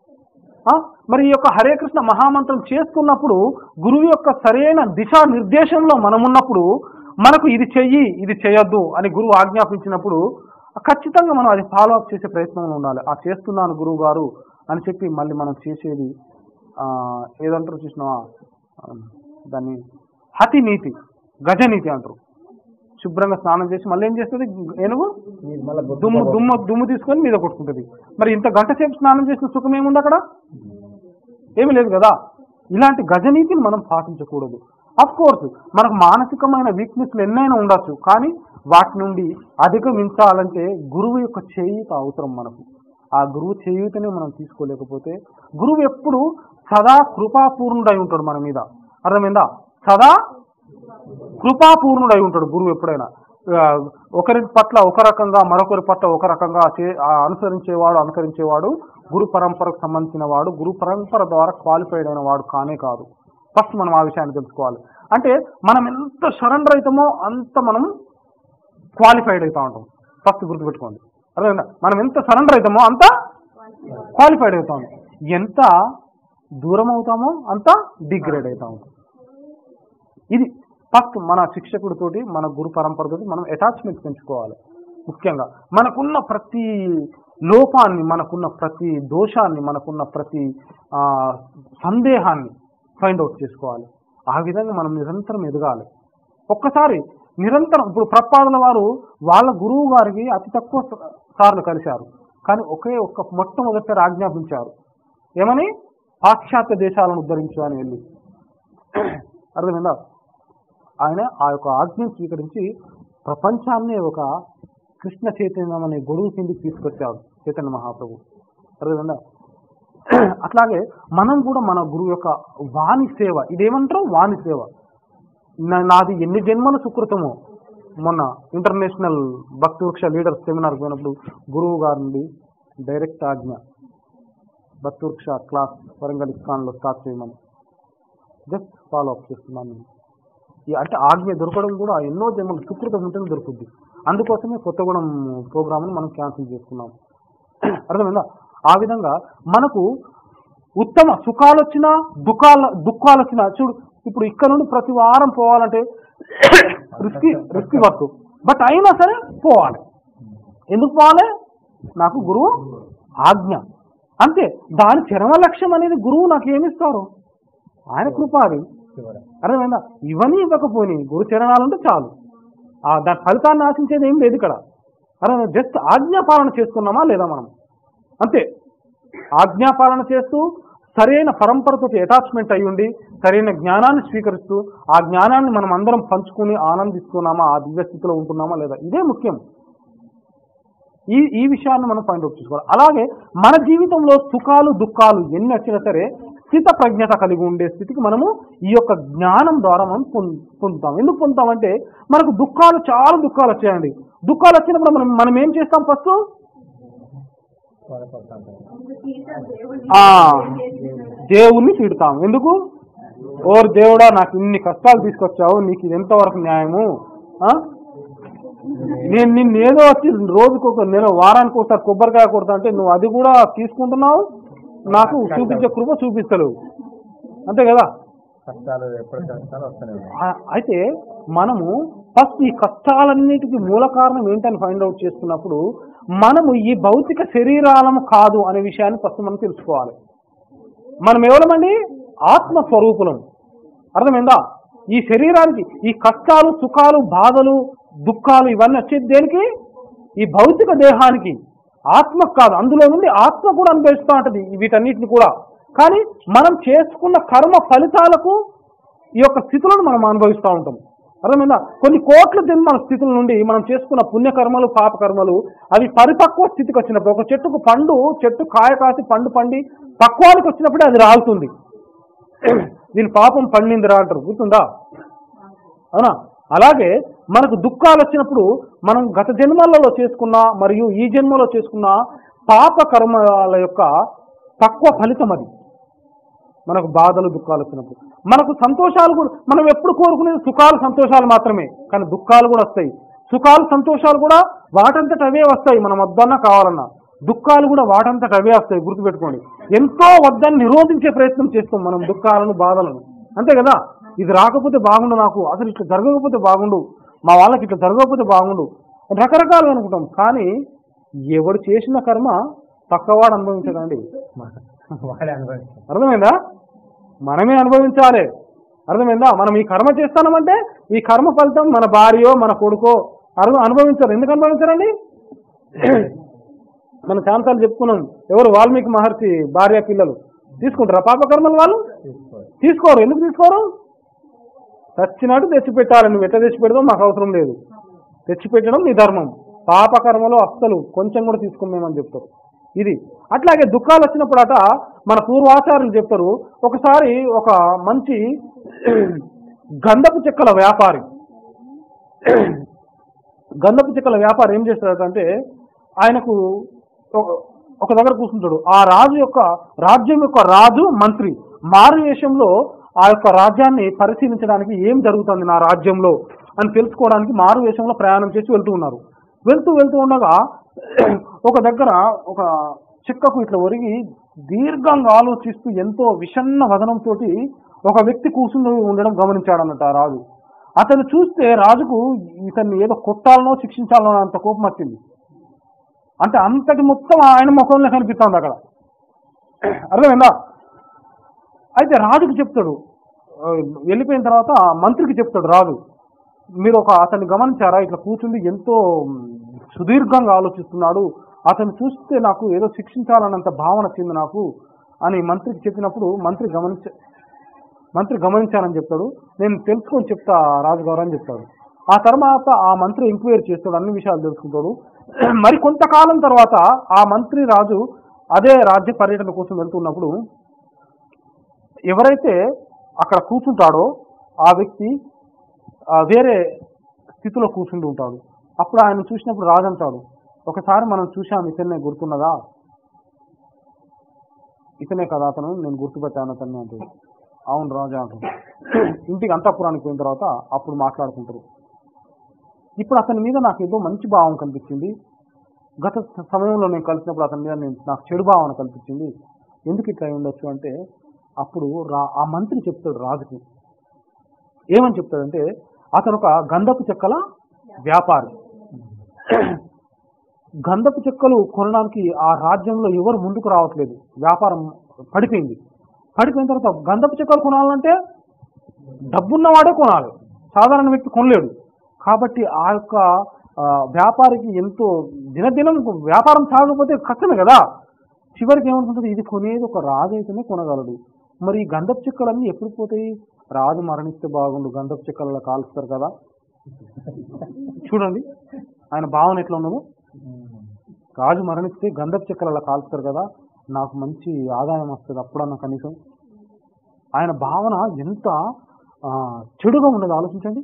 ఆ? మరి ఈ యొక్క హరే కృష్ణ మహామంత్రం చేసుకున్నప్పుడు గురువు యొక్క సరైన దిశా నిర్దేశంలో మనం ఉన్నప్పుడు మనకు ఇది చెయ్యి ఇది చేయొద్దు అని గురువు ఆజ్ఞాపించినప్పుడు ఖచ్చితంగా మనం అది ఫాలో అప్ చేసే ప్రయత్నంలో ఉండాలి ఆ చేస్తున్నాను గురువు గారు అని చెప్పి మళ్ళీ మనం చేసేది ఆ, ఏదంటారు చూసినావా ఆ, దాన్ని హతి నీతి గజనీతి అంటారు శుభ్రంగా స్నానం చేసి మళ్ళీ ఏం చేస్తుంది ఏనుగు మళ్ళీ దుమ్ము దుమ్ము దుమ్ము తీసుకొని మీద కొట్టుకుంటుంది మరి ఇంత గంట సేపు స్నానం చేసిన సుఖం ఏముంది అక్కడ ఏమీ లేదు కదా ఇలాంటి గజనీతిని మనం పాటించకూడదు అఫ్ కోర్స్ మనకు మానసికమైన వీక్నెస్లు ఎన్నైనా ఉండొచ్చు కానీ వాటి నుండి అధిగమించాలంటే గురువు యొక్క చేయూత అవసరం మనకు ఆ గురువు చేయూతనే మనం తీసుకోలేకపోతే గురువు ఎప్పుడు సదా కృపాపూర్ణుడై ఉంటాడు మన మీద అర్థమైందా సదా కృపాపూర్ణుడై ఉంటాడు గురువు ఎప్పుడైనా ఆ, ఒకరి పట్ల ఒక రకంగా మరొకరి పట్ల ఒక రకంగా చే- ఆ, అనుసరించేవాడు అనుకరించేవాడు గురు పరంపరకు సంబంధించిన వాడు గురు పరంపర ద్వారా క్వాలిఫైడ్ అయిన వాడు కానే కాదు ఫస్ట్ మనం ఆ విషయాన్ని తెలుసుకోవాలి అంటే మనం ఎంత సరెండర్ అవుతామో అంత మనం క్వాలిఫైడ్ అవుతా ఉంటాం ఫస్ట్ గుర్తుపెట్టుకోండి అర్థమైందా మనం ఎంత సరెండర్ అవుతామో అంత క్వాలిఫైడ్ అవుతా ఉంటాం ఎంత దూరం అవుతామో అంత డిగ్రేడ్ అవుతా ఉంటాం ఇది ఫస్ట్ మన శిక్షకుడితోటి మన గురు పరంపరతోటి మనం అటాచ్మెంట్ పెంచుకోవాలి ముఖ్యంగా మనకున్న ప్రతి లోపాన్ని మనకున్న ప్రతి దోషాన్ని మనకున్న ప్రతి ఆ, సందేహాన్ని ఫైండ్ అవుట్ చేసుకోవాలి ఆ విధంగా మనం నిరంతరం ఎదగాలి ఒక్కసారి నిరంతరం ఇప్పుడు ప్రపాదుల వారు వాళ్ళ గురువు గారికి అతి తక్కువ స- సార్లు కలిశారు కానీ ఒకే ఒక్క మొట్టమొదటిసారి ఆజ్ఞాపించారు ఏమని పాశ్చాత్య దేశాలను ఉద్ధరించు అని వెళ్ళి అర్థమైందా ఆయన ఆ యొక్క ఆజ్ఞను స్వీకరించి ప్రపంచాన్ని ఒక కృష్ణ చైతన్యం అనే గొడుగు కిందికి తీసుకొచ్చాడు చైతన్య మహాప్రభు అర్థమైందా అట్లాగే మనం కూడా మన గురువు యొక్క వాణి సేవ ఇదేమంటారు వాణి సేవ నా- నాది ఎన్ని జన్మల సుకృతమో మొన్న ఇంటర్నేషనల్ భక్తి వృక్ష లీడర్స్ సెమినార్ పోయినప్పుడు గురువు గారి నుండి డైరెక్ట్ ఆజ్ఞ భక్తి వృక్ష క్లాస్ వరంగల్ ఇస్కాన్లో స్టార్ట్ చేయమని జస్ట్ ఫాలో అప్ చేస్తున్నాను నేను. ఈ అంటే ఆజ్ఞ దొరకడం కూడా ఎన్నో జన్మలు సుకృతం ఉంటేనే దొరుకుద్ది అందుకోసమే కొత్తగూడెం ప్రోగ్రామ్ని మనం క్యాన్సిల్ చేసుకున్నాం అర్థమైందా ఆ విధంగా మనకు ఉత్తమ సుఖాలు వచ్చినా దుఃఖాలు దుఃఖాలు వచ్చినా చూడు ఇప్పుడు ఇక్కడ నుండి ప్రతి వారం పోవాలంటే రిస్కీ రిస్కీ వర్క్ బట్ అయినా సరే పోవాలి ఎందుకు పోవాలి నాకు గురువు ఆజ్ఞ అంతే దాని చరమ లక్ష్యం అనేది గురువు నాకు ఏమిస్తారు ఆయన కృప అది చివర అర్థమైందా ఇవన్నీ ఇవ్వకపోయి గురు చరణాలు ఉంటే చాలు ఆ దాని ఫలితాన్ని ఆశించేది ఏం లేదు ఇక్కడ అర్థం జస్ట్ ఆజ్ఞాపాలన చేసుకున్నామా లేదా మనం అంతే ఆజ్ఞాపాలన చేస్తూ సరైన పరంపరతో అటాచ్మెంట్ అయి ఉండి సరైన జ్ఞానాన్ని స్వీకరిస్తూ ఆ జ్ఞానాన్ని మనం అందరం పంచుకుని ఆనందిస్తున్నామా ఆ దివ్య స్థితిలో ఉంటున్నామా లేదా ఇదే ముఖ్యం ఈ ఈ విషయాన్ని మనం పాయింట్ అవుట్ చేసుకోవాలి అలాగే మన జీవితంలో సుఖాలు దుఃఖాలు ఎన్ని వచ్చినా సరే స్థిత ప్రజ్ఞత కలిగి ఉండే స్థితికి మనము ఈ యొక్క జ్ఞానం ద్వారా మనం పొం- పొందుతాం ఎందుకు పొందుతామంటే మనకు దుఃఖాలు చాలా దుఃఖాలు వచ్చాయండి దుఃఖాలు వచ్చినప్పుడు మనం మనం ఏం చేస్తాం ఫస్ట్ బాధపడతాను ఆ దేవుణ్ణి తిడతాం ఎందుకు ఓర్ దేవుడా నాకు ఇన్ని కష్టాలు తీసుకొచ్చావు నీకు ఇది ఎంతవరకు న్యాయము ఆ? నేను నిన్ను ఏదో వచ్చి రోజుకు ఒక నేను వారానికి ఒకసారి కొబ్బరికాయ కొడతా అంటే నువ్వు అది కూడా తీసుకుంటున్నావు నాకు చూపించే కృప చూపిస్తలేవు అంతే కదా కష్టాలు ఎప్పుడు కష్టాలు వస్తూనే ఉన్నాయి ఆ- అయితే మనము ఫస్ట్ ఈ కష్టాలన్నిటికీ మూల కారణం ఏంటని ఫైండ్ అవుట్ చేసుకున్నప్పుడు మనము ఈ భౌతిక శరీరాలము కాదు అనే విషయాన్ని ఫస్ట్ మనం తెలుసుకోవాలి మనం ఎవరమండి ఆత్మ స్వరూపులం అర్థమైందా ఈ శరీరానికి ఈ కష్టాలు సుఖాలు బాధలు దుఃఖాలు ఇవన్నీ వచ్చేది దేనికి ఈ భౌతిక దేహానికి ఆత్మ కాదు అందులో నుండి ఆత్మ కూడా అనుభవిస్తూ ఉంటది వీటన్నిటిని కూడా కానీ మనం చేసుకున్న కర్మ ఫలితాలకు ఈ యొక్క స్థితులను మనం అనుభవిస్తూ ఉంటాం అర్థమైందా కొన్ని కోట్ల జన్మల స్థితుల నుండి మనం చేసుకున్న పుణ్యకర్మలు పాపకర్మలు అవి పరిపక్వ స్థితికి వచ్చినప్పుడు ఒక చెట్టుకు పండు చెట్టు కాయ కాసి పండు పండి పక్వానికి వచ్చినప్పుడే అది రాలుతుంది దీని పాపం పండిందిరా అంటారు గుర్తుందా అవునా అలాగే మనకు దుఃఖాలు వచ్చినప్పుడు మనం గత జన్మలలో చేసుకున్న మరియు ఈ జన్మలో చేసుకున్న పాప కర్మల యొక్క తక్కువ ఫలితం అది మనకు బాధలు దుఃఖాలు వచ్చినప్పుడు మనకు సంతోషాలు కూడా మనం ఎప్పుడు కోరుకునేది సుఖాలు సంతోషాలు మాత్రమే కానీ దుఃఖాలు కూడా వస్తాయి సుఖాలు సంతోషాలు కూడా వాటంతట అవే వస్తాయి మనం వద్దన్నా కావాలన్నా దుఃఖాలు కూడా వాటంతట అవే వస్తాయి గుర్తుపెట్టుకోండి ఎంతో వద్దని నిరోధించే ప్రయత్నం చేస్తాం మనం దుఃఖాలను బాధలను అంతే కదా ఇది రాకపోతే బాగుండు నాకు అసలు ఇట్లా జరగకపోతే బాగుండు మా వాళ్ళకి ఇట్లా జరగకపోతే బాగుండు రకరకాలు అనుకుంటాం కానీ ఎవడు చేసిన కర్మ పక్కవాడు అనుభవించడండి వాడే అనుభవించారు అర్థమైందా మనమే అనుభవించాలి అర్థమైందా మనం ఈ కర్మ చేస్తామంటే ఈ కర్మ ఫలితం మన భార్యో మన కొడుకో అను అనుభవించారు ఎందుకు అనుభవించారండి మనం చాలాసార్లు చెప్పుకున్నాం ఎవరు వాల్మీకి మహర్షి భార్య పిల్లలు తీసుకుంటారా పాపకర్మలు వాళ్ళు తీసుకోరు ఎందుకు తీసుకోరు చచ్చినట్టు తెచ్చిపెట్టాలి నువ్వు ఎట్లా తెచ్చి పెడతావు మాకు అవసరం లేదు తెచ్చిపెట్టడం నీ ధర్మం పాపకర్మలో అస్సలు కొంచెం కూడా తీసుకోమేమని చెప్తారు ఇది అట్లాగే దుఃఖాలు వచ్చినప్పుడట మన పూర్వాచార్యులు చెప్తారు ఒకసారి ఒక మంచి గంధపు చెక్కల వ్యాపారి గంధపు చెక్కల వ్యాపారి ఏం చేస్తాడంటే ఆయనకు ఒక- ఒక దగ్గర కూర్చుంటాడు ఆ రాజు యొక్క రాజ్యం యొక్క రాజు మంత్రి మారు వేషంలో ఆ యొక్క రాజ్యాన్ని పరిశీలించడానికి ఏం జరుగుతుంది నా రాజ్యంలో అని తెలుసుకోవడానికి మారు వేషంలో ప్రయాణం చేసి వెళ్తూ ఉన్నారు వెళ్తూ వెళ్తూ ఉండగా ఒక దగ్గర ఒక చెక్కకు ఇట్లా ఒరిగి దీర్ఘంగా ఆలోచిస్తూ ఎంతో విషన్న వదనంతో ఒక వ్యక్తి కూర్చుని ఉండడం గమనించాడన్నట్టు ఆ రాజు అతను చూస్తే రాజుకు ఇతన్ని ఏదో కొట్టాలనో శిక్షించాలనో అంత కోపం వచ్చింది అంటే అంతటి మొత్తం ఆయన ముఖంలో కనిపిస్తుంది అక్కడ అర్థమైందా అయితే రాజుకు చెప్తాడు ఆ, వెళ్ళిపోయిన తర్వాత ఆ మంత్రికి చెప్తాడు రాజు మీరు ఒక అతన్ని గమనించారా ఇట్లా కూర్చుండి ఎంతో మ్, సుదీర్ఘంగా ఆలోచిస్తున్నాడు అతను చూస్తే నాకు ఏదో శిక్షించాలన్నంత భావన వచ్చింది నాకు అని మంత్రికి చెప్పినప్పుడు మంత్రి గమనించ మంత్రి గమనించానని చెప్తాడు నేను తెలుసుకొని చెప్తా రాజుగారు అని చెప్తాడు ఆ తర్వాత ఆ మంత్రి ఎంక్వైరీ చేస్తాడు అన్ని విషయాలు తెలుసుకుంటాడు మరి కొంతకాలం తర్వాత ఆ మంత్రి రాజు అదే రాజ్య పర్యటన కోసం వెళ్తున్నప్పుడు ఎవరైతే అక్కడ కూర్చుంటాడో ఆ వ్యక్తి ఆ, వేరే స్థితిలో కూర్చుంటూ ఉంటాడు అప్పుడు ఆయన చూసినప్పుడు రాజు అంటాడు ఒకసారి మనం చూశాం ఇతన్నే గుర్తున్నదా ఇతనే కదా అతను నేను గుర్తుపెట్టాను అతన్ని అంటాడు అవును రాజా అంటాడు ఇంటికి అంతఃపురానికి పోయిన తర్వాత అప్పుడు మాట్లాడుకుంటారు ఇప్పుడు అతని మీద నాకు ఏదో మంచి భావం కనిపించింది గత స- సమయంలో నేను కలిసినప్పుడు అతని మీద నేను నాకు చెడు భావన కనిపించింది ఎందుకు ఇట్లా అయి ఉండొచ్చు అంటే అప్పుడు రా ఆ మంత్రి చెప్తాడు రాజుకి ఏమని చెప్తాడంటే అతను ఒక గంధపు చెక్కల వ్యాపారి గంధపు చెక్కలు కొనడానికి ఆ రాజ్యంలో ఎవరు ముందుకు రావట్లేదు వ్యాపారం పడిపోయింది పడిపోయిన తర్వాత గంధపు చెక్కలు కొనాలంటే డబ్బున్నవాడే కొనాలి సాధారణ వ్యక్తి కొనలేడు కాబట్టి ఆ యొక్క ఆ, వ్యాపారికి ఎంతో దినదినం వ్యాపారం సాగకపోతే కష్టమే కదా చివరికి ఏమనుకుంటుంది ఇది కొనేది ఒక రాజు అయితేనే కొనగలడు మరి ఈ గంధపు చెక్కలన్నీ ఎప్పుడు పోతాయి రాజు మరణిస్తే బాగుండు గంధపు చెక్కలలో కాలుస్తారు కదా చూడండి ఆయన భావన ఎట్లా ఉన్నదో రాజు మరణిస్తే గంధపు చెక్కలలో కాలుస్తారు కదా నాకు మంచి ఆదాయం వస్తుంది అప్పుడన్నా కనీసం ఆయన భావన ఎంత ఆ, చెడుగా ఉన్నది ఆలోచించండి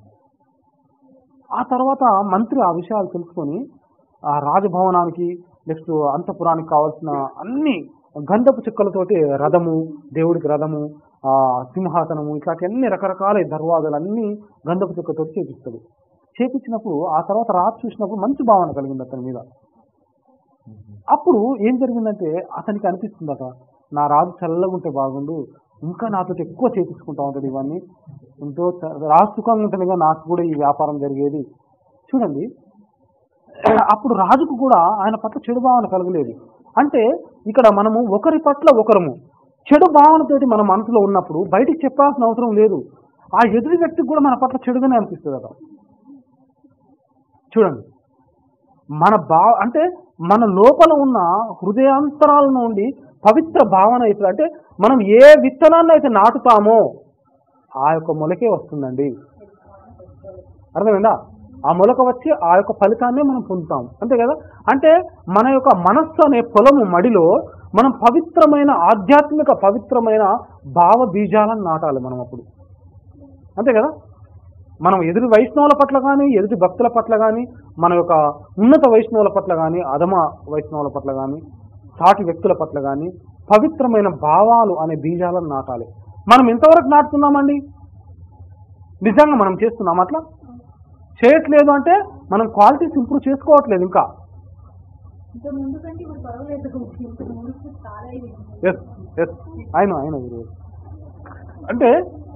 ఆ తర్వాత మంత్రి ఆ విషయాలు తెలుసుకొని ఆ రాజభవనానికి నెక్స్ట్ అంతపురానికి కావాల్సిన అన్ని గంధపు చెక్కలతోటి రథము దేవుడికి రథము ఆ సింహాసనము ఇట్లాంటి అన్ని రకరకాల దర్వాజాలు అన్ని గంధపు చెక్కతో చేపిస్తాడు చేపించినప్పుడు ఆ తర్వాత రాజు చూసినప్పుడు మంచి భావన కలిగింది అతని మీద అప్పుడు ఏం జరిగిందంటే అతనికి అనిపిస్తుందట నా రాజు చల్లగా ఉంటే బాగుండు ఇంకా నాతో ఎక్కువ చేపించుకుంటా ఉంటాడు ఇవన్నీ ఎంతో చ- రాజు సుఖంగా ఉంటేనే నాకు కూడా ఈ వ్యాపారం జరిగేది చూడండి అప్పుడు రాజుకు కూడా ఆయన పట్ల చెడు భావన కలగలేదు అంటే ఇక్కడ మనము ఒకరి పట్ల ఒకరము చెడు భావనతోటి మన మనసులో ఉన్నప్పుడు బయటికి చెప్పాల్సిన అవసరం లేదు ఆ ఎదుటి వ్యక్తికి కూడా మన పట్ల చెడుగానే అనిపిస్తుంది అట చూడండి మన భా అంటే మన లోపల ఉన్న హృదయాంతరాల నుండి పవిత్ర భావన ఇప్పుడు అంటే మనం ఏ విత్తనాన్ని అయితే నాటుతామో ఆ యొక్క మొలకే వస్తుందండి అర్థమైందా ఆ మొలక వచ్చి ఆ యొక్క ఫలితాన్నే మనం పొందుతాం అంతే కదా అంటే మన యొక్క మనస్సు అనే పొలము మడిలో మనం పవిత్రమైన ఆధ్యాత్మిక పవిత్రమైన భావ బీజాలను నాటాలి మనం అప్పుడు అంతే కదా మనం ఎదుటి వైష్ణవుల పట్ల కానీ ఎదుటి భక్తుల పట్ల కానీ మన యొక్క ఉన్నత వైష్ణవుల పట్ల కానీ అధమ వైష్ణవుల పట్ల కానీ సాటి వ్యక్తుల పట్ల కానీ పవిత్రమైన భావాలు అనే బీజాలను నాటాలి మనం ఎంతవరకు నాటుతున్నామండి నిజంగా మనం చేస్తున్నాం అట్లా చేయట్లేదు అంటే మనం క్వాలిటీస్ ఇంప్రూవ్ చేసుకోవట్లేదు ఇంకా ఇంకా ముందు కంటే ఇప్పుడు పర్వాలేదు ఇప్పుడు ముందు చాలా ఇది ఎస్ ఎస్ ఆయన ఆయన గురువు అంటే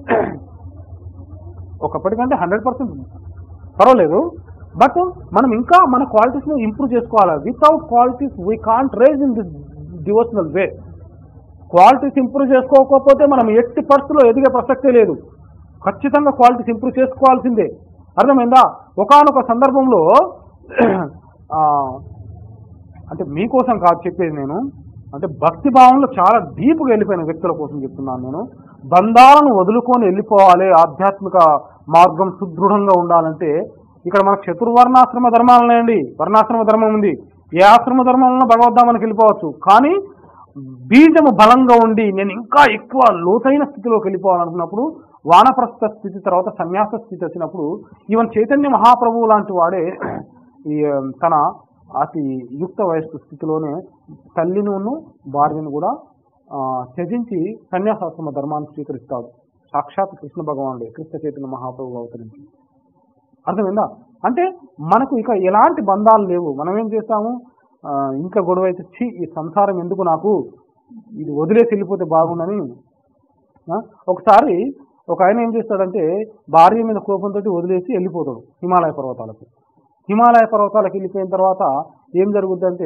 ఒకప్పటికంటే హండ్రెడ్ పర్సెంట్ పర్వాలేదు బట్ మనం ఇంకా మన క్వాలిటీస్ని ఇంప్రూవ్ చేసుకోవాలి without qualities we can't raise in this devotional way qualities improve చేసుకోకపోతే మనం ఎట్టి పరిస్థితుల్లో ఎదిగే ప్రసక్తే లేదు ఖచ్చితంగా క్వాలిటీస్ ఇంప్రూవ్ చేసుకోవాల్సిందే అర్థమైందా ఒకానొక సందర్భంలో ఆ, అంటే మీకోసం కాదు చెప్పేది నేను అంటే భక్తి భావంలో చాలా డీప్గా వెళ్ళిపోయిన వ్యక్తుల కోసం చెప్తున్నాను నేను బంధాలను వదులుకొని వెళ్ళిపోవాలి ఆధ్యాత్మిక మార్గం సుదృఢంగా ఉండాలంటే ఇక్కడ మనకు చతుర్వర్ణాశ్రమ ధర్మాలు ఉన్నాయండి వర్ణాశ్రమ ధర్మం ఉంది ఏ ఆశ్రమ ధర్మంలో భగవద్ధామానికి వెళ్ళిపోవచ్చు కానీ బీజము బలంగా ఉండి నేను ఇంకా ఎక్కువ లోతైన స్థితిలోకి వెళ్ళిపోవాలనుకున్నప్పుడు వానప్రస్థ స్థితి తర్వాత సన్యాస స్థితి వచ్చినప్పుడు ఈవెన్ చైతన్య మహాప్రభువు లాంటి వాడే ఈ ఆ, తన అతి యుక్త వయస్సు స్థితిలోనే తల్లిను భార్యను కూడా ఆ, త్యజించి సన్యాసాశ్రమ ధర్మాన్ని స్వీకరిస్తాడు సాక్షాత్ కృష్ణ భగవానుడే కృష్ణ చైతన్య మహాప్రభు అవతరించి అర్థమైందా అంటే మనకు ఇక ఎలాంటి బంధాలు లేవు మనం ఏం చేస్తాము ఆ, ఇంకా గొడవ అయితే ఛీ ఈ సంసారం ఎందుకు నాకు ఇది వదిలేసి వెళ్ళిపోతే బాగుండని ఆ, ఒకసారి ఒక ఆయన ఏం చేస్తాడంటే భార్య మీద కోపంతో వదిలేసి వెళ్ళిపోతాడు హిమాలయ పర్వతాలకు హిమాలయ పర్వతాలకు వెళ్ళిపోయిన తర్వాత ఏం జరుగుద్దంటే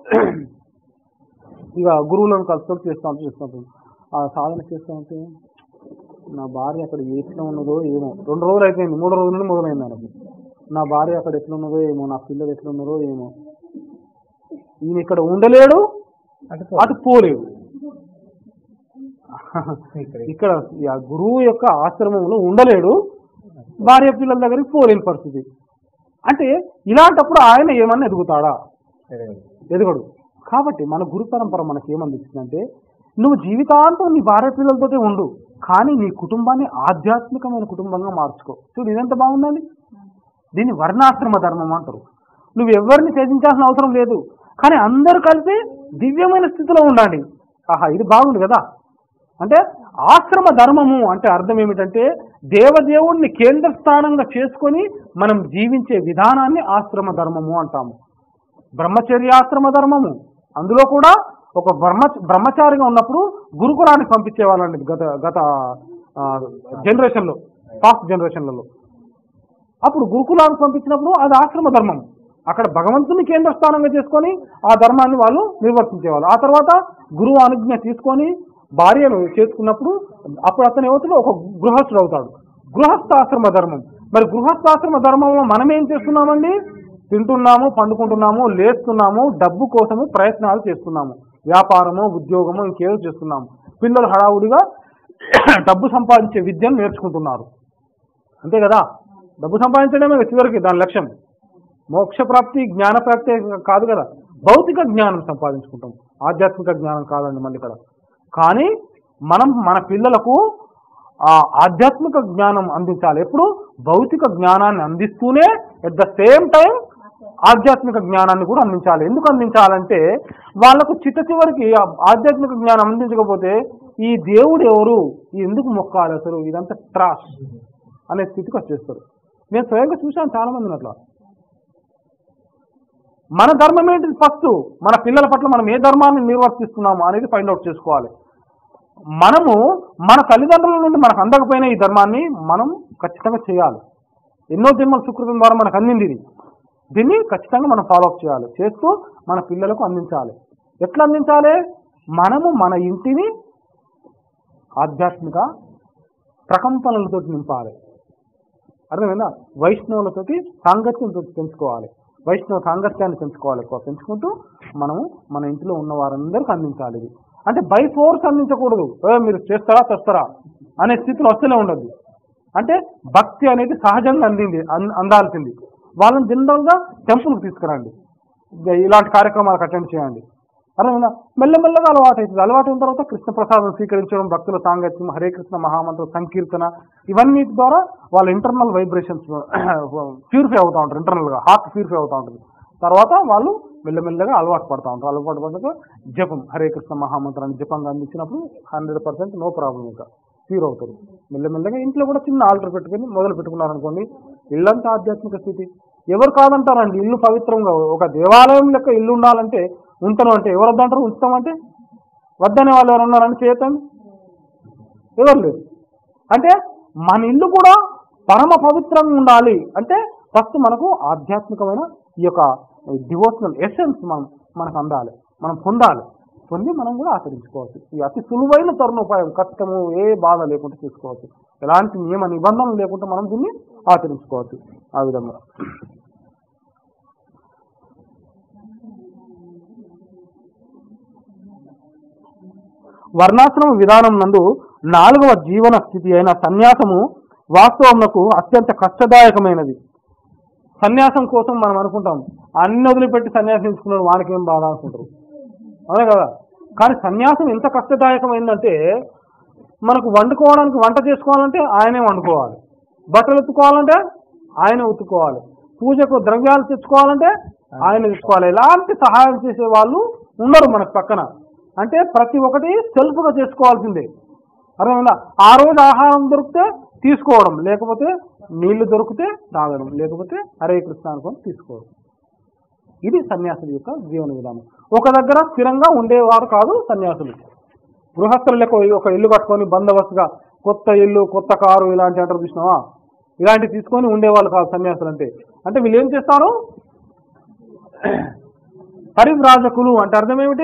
ఇక గురువులను కలుసుకొని చేస్తాం చేస్తాం ఆ సాధన చేస్తామంటే నా భార్య అక్కడ ఎట్లా ఉన్నదో ఏమో రెండు రోజులు అయిపోయింది మూడు రోజుల నుండి మొదలైంది ఆయనకు నా భార్య అక్కడ ఎట్లా ఉన్నదో ఏమో నా పిల్లలు ఎట్లా ఉన్నారో ఏమో ఈయన ఇక్కడ ఉండలేడు అటు అటు పోలేడు ఇక్కడ ఇక్కడ ఈ ఆ గురువు యొక్క ఆశ్రమంలో ఉండలేడు భార్య పిల్లల దగ్గరికి పోలేని పరిస్థితి అంటే ఇలాంటప్పుడు ఆయన ఏమన్నా ఎదుగుతాడా ఎరగదు. ఎదగడు కాబట్టి మన గురు పరంపర మనకి ఏమందిస్తుందంటే నువ్వు జీవితాంతం నీ భార్య పిల్లలతోటే ఉండు కానీ నీ కుటుంబాన్ని ఆధ్యాత్మికమైన కుటుంబంగా మార్చుకో చూడు ఇదెంత బాగుందండి దీన్ని వర్ణాశ్రమ ధర్మం అంటారు నువ్వు ఎవరిని త్యజించాల్సిన అవసరం లేదు కానీ అందరూ కలిసి దివ్యమైన స్థితిలో ఉండండి ఆహా ఇది బాగుంది కదా అంటే ఆశ్రమ ధర్మము అంటే అర్థం ఏమిటంటే దేవదేవుణ్ణి కేంద్ర స్థానంగా చేసుకొని మనం జీవించే విధానాన్ని ఆశ్రమ ధర్మము అంటాము బ్రహ్మచర్యాశ్రమ ధర్మము అందులో కూడా ఒక బ్రహ్మ బ్రహ్మచారిగా ఉన్నప్పుడు గురుకులానికి పంపించేవాళ్ళండి గత గత జనరేషన్లో పాస్ట్ జనరేషన్లలో అప్పుడు గురుకులానికి పంపించినప్పుడు అది ఆశ్రమ ధర్మం అక్కడ భగవంతుని కేంద్ర స్థానంగా చేసుకొని ఆ ధర్మాన్ని వాళ్ళు నిర్వర్తించేవాళ్ళు ఆ తర్వాత గురువు అనుజ్ఞ తీసుకొని భార్యను చేసుకున్నప్పుడు అప్పుడు అతను ఏమవుతాడు ఒక గృహస్థుడు అవుతాడు గృహస్థాశ్రమ ధర్మం మరి గృహస్థాశ్రమ ధర్మంలో మనం ఏం చేస్తున్నామండి తింటున్నాము పండుకుంటున్నాము లేస్తున్నాము డబ్బు కోసము ప్రయత్నాలు చేస్తున్నాము వ్యాపారము ఉద్యోగము ఇంకేదో చేస్తున్నాము పిల్లలు హడావుడిగా డబ్బు సంపాదించే విద్యను నేర్చుకుంటున్నారు అంతే కదా డబ్బు సంపాదించడమే చివరికి దాని లక్ష్యం మోక్ష ప్రాప్తి జ్ఞాన ప్రాప్తి కాదు కదా భౌతిక జ్ఞానం సంపాదించుకుంటాం ఆధ్యాత్మిక జ్ఞానం కాదండి మళ్ళీ ఇక్కడ కానీ మనం మన పిల్లలకు ఆ ఆధ్యాత్మిక జ్ఞానం అందించాలి ఎప్పుడు భౌతిక జ్ఞానాన్ని అందిస్తూనే ఎట్ ద సేమ్ టైం ఆధ్యాత్మిక జ్ఞానాన్ని కూడా అందించాలి ఎందుకు అందించాలంటే వాళ్ళకు చిట్ట చివరికి ఆ ఆధ్యాత్మిక జ్ఞానం అందించకపోతే ఈ దేవుడు ఎవరు ఈ ఎందుకు మొక్కాలి అసలు ఇదంతా ట్రాష్ అనే స్థితికి వచ్చేస్తారు నేను స్వయంగా చూశాను చాలా మందిని అట్లా మన ధర్మం ఏంటి ఫస్ట్ మన పిల్లల పట్ల మనం ఏ ధర్మాన్ని నిర్వర్తిస్తున్నాము అనేది ఫైండ్ అవుట్ చేసుకోవాలి మనము మన తల్లిదండ్రుల నుండి మనకు అందకపోయిన ఈ ధర్మాన్ని మనం ఖచ్చితంగా చేయాలి ఎన్నో జన్మల సుకృతం ద్వారా మనకు అందింది ఇది దీన్ని ఖచ్చితంగా మనం ఫాలో అప్ చేయాలి చేస్తూ మన పిల్లలకు అందించాలి ఎట్లా అందించాలి మనము మన ఇంటిని ఆధ్యాత్మిక ప్రకంపనలతో నింపాలి అర్థమైందా వైష్ణవులతోటి సాంగత్యంతో పెంచుకోవాలి వైష్ణవ సాంగత్యాన్ని పెంచుకోవాలి ఎక్కువ పెంచుకుంటూ మనము మన ఇంట్లో ఉన్న వారందరికీ అందించాలి ఇది అంటే బై ఫోర్స్ అందించకూడదు "ఏ, మీరు చేస్తారా తెస్తారా అనే స్థితిలో వస్తూనే ఉండదు అంటే భక్తి అనేది సహజంగా అందింది అన్- అందాల్సింది వాళ్ళని జనరల్గా టెంపుల్కి తీసుకురండి ఇక ఇలాంటి కార్యక్రమాలకు అటెండ్ చేయండి అర్థమైందా మెల్లమెల్లగా అలవాటు అవుతుంది అలవాటు అయిన తర్వాత కృష్ణ ప్రసాదం స్వీకరించడం భక్తుల సాంగత్యం హరే కృష్ణ మహామంత్ర సంకీర్తన ఇవన్నీ ద్వారా వాళ్ళ ఇంటర్నల్ వైబ్రేషన్స్ ప్యూరిఫై అవుతూ ఉంటారు ఇంటర్నల్గా హార్ట్ ప్యూరిఫై అవుతూ ఉంటుంది తర్వాత వాళ్ళు మెల్లమెల్లగా అలవాటు పడుతూ ఉంటారు అలవాటు పడ్డాక జపం హరే కృష్ణ మహామంత్రాన్ని జపంగా అందించినప్పుడు హండ్రెడ్ పర్సెంట్ నో ప్రాబ్లం ఇంకా ప్యూర్ అవుతారు మెల్లమెల్లగా ఇంట్లో కూడా చిన్న ఆల్టర్ పెట్టుకొని మొదలు పెట్టుకున్నారనుకోండి ఇల్లంతా ఆధ్యాత్మిక స్థితి ఎవరు కాదంటారండి ఇల్లు పవిత్రంగా ఒక దేవాలయం లెక్క ఇల్లు ఉండాలంటే ఉంటాను అంటే ఎవరు వద్దంటారు ఉంచుతామంటే వద్దనే వాళ్ళు ఎవరు ఉన్నారని చేయతండి ఎవరు లేరు అంటే మన ఇల్లు కూడా పరమ పవిత్రంగా ఉండాలి అంటే ఫస్ట్ మనకు ఆధ్యాత్మికమైన ఈ యొక్క డివోషనల్ ఎసెన్స్ మనం మనకు అందాలి మనం పొందాలి పొంది మనం కూడా ఆచరించుకోవచ్చు ఇది అతి సులువైన తరుణోపాయం కష్టము ఏ బాధ లేకుండా చేసుకోవచ్చు ఎలాంటి నియమ నిబంధనలు లేకుండా మనం దీన్ని ఆచరించుకోవచ్చు ఆ విధంగా వర్ణాశ్రమ విధానం నందు నాలుగవ జీవన స్థితి అయిన సన్యాసము వాస్తవమునకు అత్యంత కష్టదాయకమైనది సన్యాసం కోసం మనం అనుకుంటాం అన్ని వదిలిపెట్టి సన్యాసం తీసుకున్నాడు వానికి ఏం బాధ అనుకుంటారు అవునే కదా కానీ సన్యాసం ఎంత కష్టదాయకమైందంటే మనకు వండుకోవడానికి వంట చేసుకోవాలంటే ఆయనే వండుకోవాలి బట్టలు ఉతుక్కోవాలంటే ఆయనే ఉతుక్కోవాలి పూజకు ద్రవ్యాలు తెచ్చుకోవాలంటే ఆయన తెచ్చుకోవాలి ఎలాంటి సహాయం చేసే వాళ్ళు ఉండరు మనకు పక్కన అంటే ప్రతి ఒక్కటి సెల్ఫ్గా చేసుకోవాల్సిందే అర్థమైందా ఆ రోజు ఆహారం దొరికితే తీసుకోవడం లేకపోతే నీళ్లు దొరికితే తాగడం లేకపోతే హరే కృష్ణ అనుకొని తీసుకోవడం ఇది సన్యాసుల యొక్క జీవన విధానం ఒక దగ్గర స్థిరంగా ఉండేవారు కాదు సన్యాసులు గృహస్థులు లెక్క ఒక ఇల్లు కట్టుకొని బందోబస్తుగా కొత్త ఇల్లు కొత్త కారు ఇలాంటి అంటారు చూసినావా ఇలాంటివి తీసుకొని ఉండేవాళ్ళు కాదు సన్యాసులు అంటే అంటే వీళ్ళు ఏం చేస్తారు పరివ్రాజకులు అంటే అర్థం ఏమిటి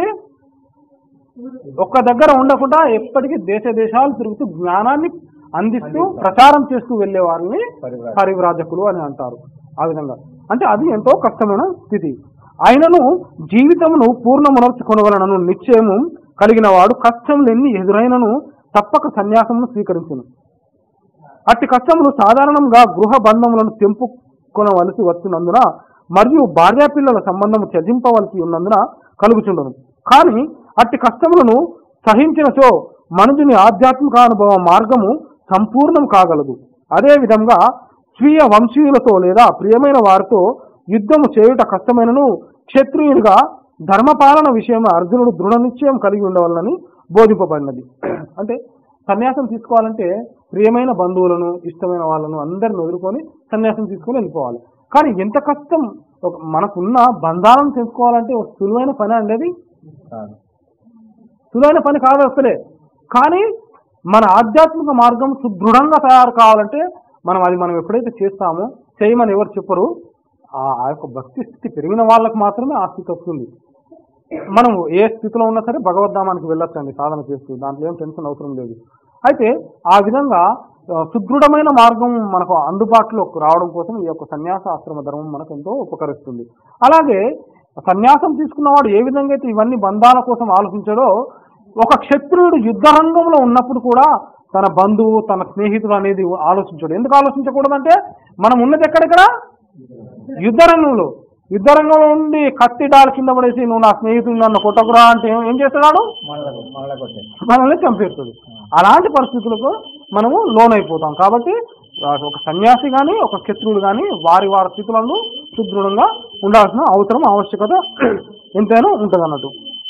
ఒక్క దగ్గర ఉండకుండా ఎప్పటికీ దేశ దేశాలు తిరుగుతూ జ్ఞానాన్ని అందిస్తూ ప్రచారం చేస్తూ వెళ్లే వారిని పరివ్రాజకులు. పరివ్రాజకులు అని అంటారు ఆ విధంగా అంటే అది ఎంతో కష్టమైన స్థితి ఆయనను జీవితమును పూర్ణమునర్చుకొనవలనను నిశ్చయము కలిగిన వాడు కష్టములెన్ని ఎదురైనను తప్పక సన్యాసమును స్వీకరించును అట్టి కష్టములు సాధారణంగా గృహ బంధములను తెంపుకొనవలసి వచ్చినందున మరియు భార్యాపిల్లల సంబంధము త్యజింపవలసి ఉన్నందున కలుగుచుండను కానీ అట్టి కష్టములను సహించినచో మనుషుని ఆధ్యాత్మిక అనుభవ మార్గము సంపూర్ణం కాగలదు అదే విధంగా స్వీయ వంశీయులతో లేదా ప్రియమైన వారితో యుద్ధము చేయుట కష్టమైనను క్షత్రియునిగా ధర్మపాలన విషయంలో అర్జునుడు దృఢ నిశ్చయం కలిగి ఉండవాలని బోధింపబడినది అంటే సన్యాసం తీసుకోవాలంటే ప్రియమైన బంధువులను ఇష్టమైన వాళ్ళను అందరిని వదులుకొని సన్యాసం తీసుకొని వెళ్ళిపోవాలి కానీ ఎంత కష్టం ఒక మనకున్న బంధాలను తెలుసుకోవాలంటే ఒక సులువైన పని అండి అది కాదు సులువైన పని కాదు అసలే కానీ మన ఆధ్యాత్మిక మార్గం సుదృఢంగా తయారు కావాలంటే మనం అది మనం ఎప్పుడైతే చేస్తామో చేయమని ఎవరు చెప్పరు ఆ ఆ యొక్క భక్తి స్థితి పెరిగిన వాళ్ళకి మాత్రమే ఆ స్థితి వస్తుంది మనం ఏ స్థితిలో ఉన్నా సరే భగవద్ధామానికి వెళ్ళొచ్చండి సాధన చేస్తూ దాంట్లో ఏం టెన్షన్ అవసరం లేదు అయితే ఆ విధంగా ఆ, సుదృఢమైన మార్గం మనకు అందుబాటులోకి రావడం కోసం ఈ యొక్క సన్యాస ఆశ్రమ ధర్మం మనకు ఎంతో ఉపకరిస్తుంది అలాగే సన్యాసం తీసుకున్నవాడు ఏ విధంగా అయితే ఇవన్నీ బంధాల కోసం ఆలోచించాడో ఒక క్షత్రియుడు యుద్ధ రంగంలో ఉన్నప్పుడు కూడా తన బంధువు తన స్నేహితుడు అనేది ఆలోచించాడు ఎందుకు ఆలోచించకూడదంటే మనం ఉన్నది ఎక్కడెక్కడ యుద్ధ రంగంలో యుద్ధ రంగంలో ఉండి కత్తి డాల్ కింద పడేసి నువ్వు నా స్నేహితుడు నన్ను కొట్టకురా అంటే ఏం- ఏం చేస్తున్నాడు మళ్ళా మళ్ళా కొట్టే మనల్ని చంపేస్తుంది అలాంటి పరిస్థితులకు మనము లోన్ అయిపోతాం కాబట్టి ఆ ఒక సన్యాసి కానీ ఒక క్షత్రుడు కానీ వారి వారి స్థితులను సుదృఢంగా ఉండాల్సిన అవసరం ఆవశ్యకత ఎంతైనా ఉంటుంది అన్నట్టు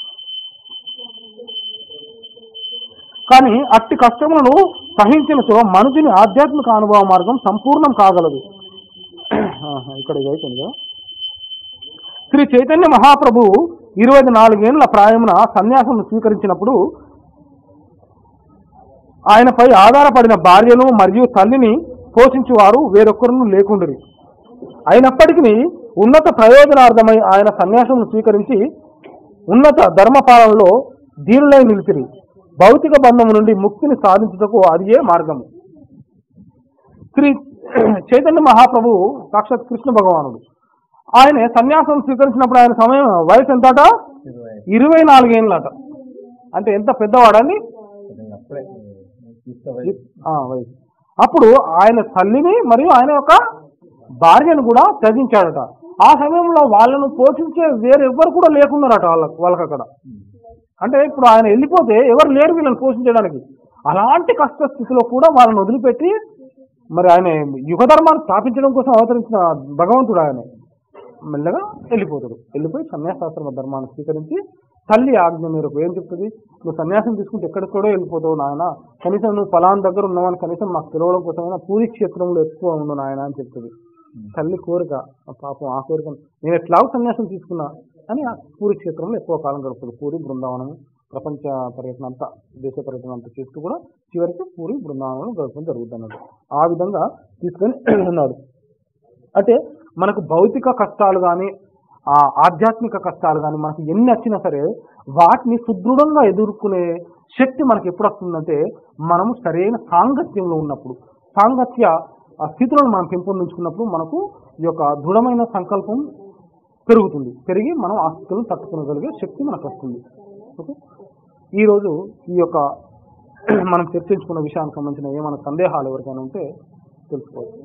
కానీ అట్టి కష్టములను సహించినచో మనుషుని ఆధ్యాత్మిక అనుభవ మార్గం సంపూర్ణం కాగలదు ఆహా, ఇక్కడ ఇది అయిపోయింది కదా శ్రీ చైతన్య మహాప్రభు ఇరవై నాలుగేళ్ల ప్రాయమున సన్యాసం స్వీకరించినప్పుడు ఆయనపై ఆధారపడిన భార్యను మరియు తల్లిని పోషించువారు వేరొకరును లేకుండిరి అయినప్పటికీ ఉన్నత ప్రయోజనార్థమై ఆయన సన్యాసం స్వీకరించి ఉన్నత ధర్మపాలనలో ధీరులై నిలిచిరి భౌతిక బంధము నుండి ముక్తిని సాధించుటకు అదియే మార్గము శ్రీ చైతన్య మహాప్రభు సాక్షాత్ కృష్ణ భగవానుడు ఆయన సన్యాసం స్వీకరించినప్పుడు ఆయన సమయం వయసు ఎంతట ఇరవై ఇరవై నాలుగేళ్ళట అంటే ఎంత పెద్దవాడండి ఐదు. అప్పుడే తీసుకోవాలి ఆ, వయసు అప్పుడు ఆయన తల్లిని మరియు ఆయన యొక్క భార్యను కూడా త్యజించాడట ఆ సమయంలో వాళ్ళను పోషించే వేరే ఎవ్వరు కూడా లేకున్నారట వాళ్ళకి వాళ్ళకి అక్కడ అంటే ఇప్పుడు ఆయన వెళ్ళిపోతే ఎవరు లేరు వీళ్ళని పోషించడానికి అలాంటి కష్ట స్థితిలో కూడా వాళ్ళని వదిలిపెట్టి మరి ఆయన యుగ ధర్మాన్ని స్థాపించడం కోసం అవతరించిన భగవంతుడు ఆయన మెల్లగా వెళ్ళిపోతాడు వెళ్ళిపోయి సన్యాసాశ్రమ ధర్మాన్ని స్వీకరించి తల్లి ఆజ్ఞ మేరకు ఏం చెప్తుంది నువ్వు సన్యాసం తీసుకుంటే ఎక్కడికూడో వెళ్ళిపోతావు నాయన కనీసం నువ్వు ఫలాన్ దగ్గర ఉన్నావని కనీసం మాకు తెలవడం కోసమైనా పూరి క్షేత్రంలో ఎక్కువ ఉండు నాయన అని చెప్తుంది తల్లి కోరిక ఆ పాపం ఆ కోరిక నేను ఎట్లాగో సన్యాసం తీసుకున్నా అని ఆ పూరి క్షేత్రంలో ఎక్కువ కాలం గడుపుతుంది పూరి బృందావనం ప్రపంచ పర్యటన అంతా దేశ పర్యటన అంతా చేస్తూ కూడా చివరికి పూరి బృందావనం గడపడం జరుగుతుంది అన్నట్టు ఆ విధంగా తీసుకొని ఉన్నాడు అంటే మనకు భౌతిక కష్టాలు కానీ ఆ ఆధ్యాత్మిక కష్టాలు కానీ మనకు ఎన్ని వచ్చినా సరే వాటిని సుదృఢంగా ఎదుర్కొనే శక్తి మనకి ఎప్పుడు వస్తుందంటే మనము సరైన సాంగత్యంలో ఉన్నప్పుడు సాంగత్య ఆ స్థితులను మనం పెంపొందించుకున్నప్పుడు మనకు ఈ యొక్క దృఢమైన సంకల్పం పెరుగుతుంది పెరిగి మనం ఆ స్థితులను తట్టుకోగలిగే శక్తి మనకు వస్తుంది ఓకే ఈరోజు ఈ యొక్క మనం చర్చించుకున్న విషయానికి సంబంధించిన ఏమైనా సందేహాలు ఎవరికైనా ఉంటే తెలుసుకోవచ్చు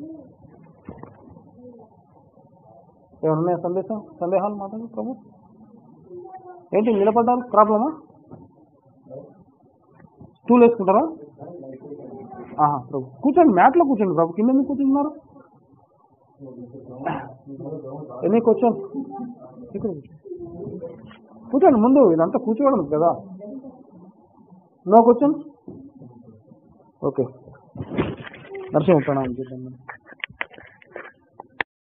ఏమైనా ఉన్నాయా సందేశం సందేహాలు మాట్లాడు ప్రభు ఏంటి నిలబడ్డారు ప్రాబ్లమా స్టూల్ వేసుకుంటారా ఆహా, ప్రభు కూర్చోండి మ్యాట్లో కూర్చోండి ప్రభు కింద ఎందుకు కూర్చుంటున్నారు ఎన్ని కూర్చోండి ఇక్కడ కూర్చోండి. కూర్చోండి ముందు ఇదంతా కూర్చోవడం కదా నో కూర్చోండి ఓకే నరసింహ ప్రణామం చేద్దాం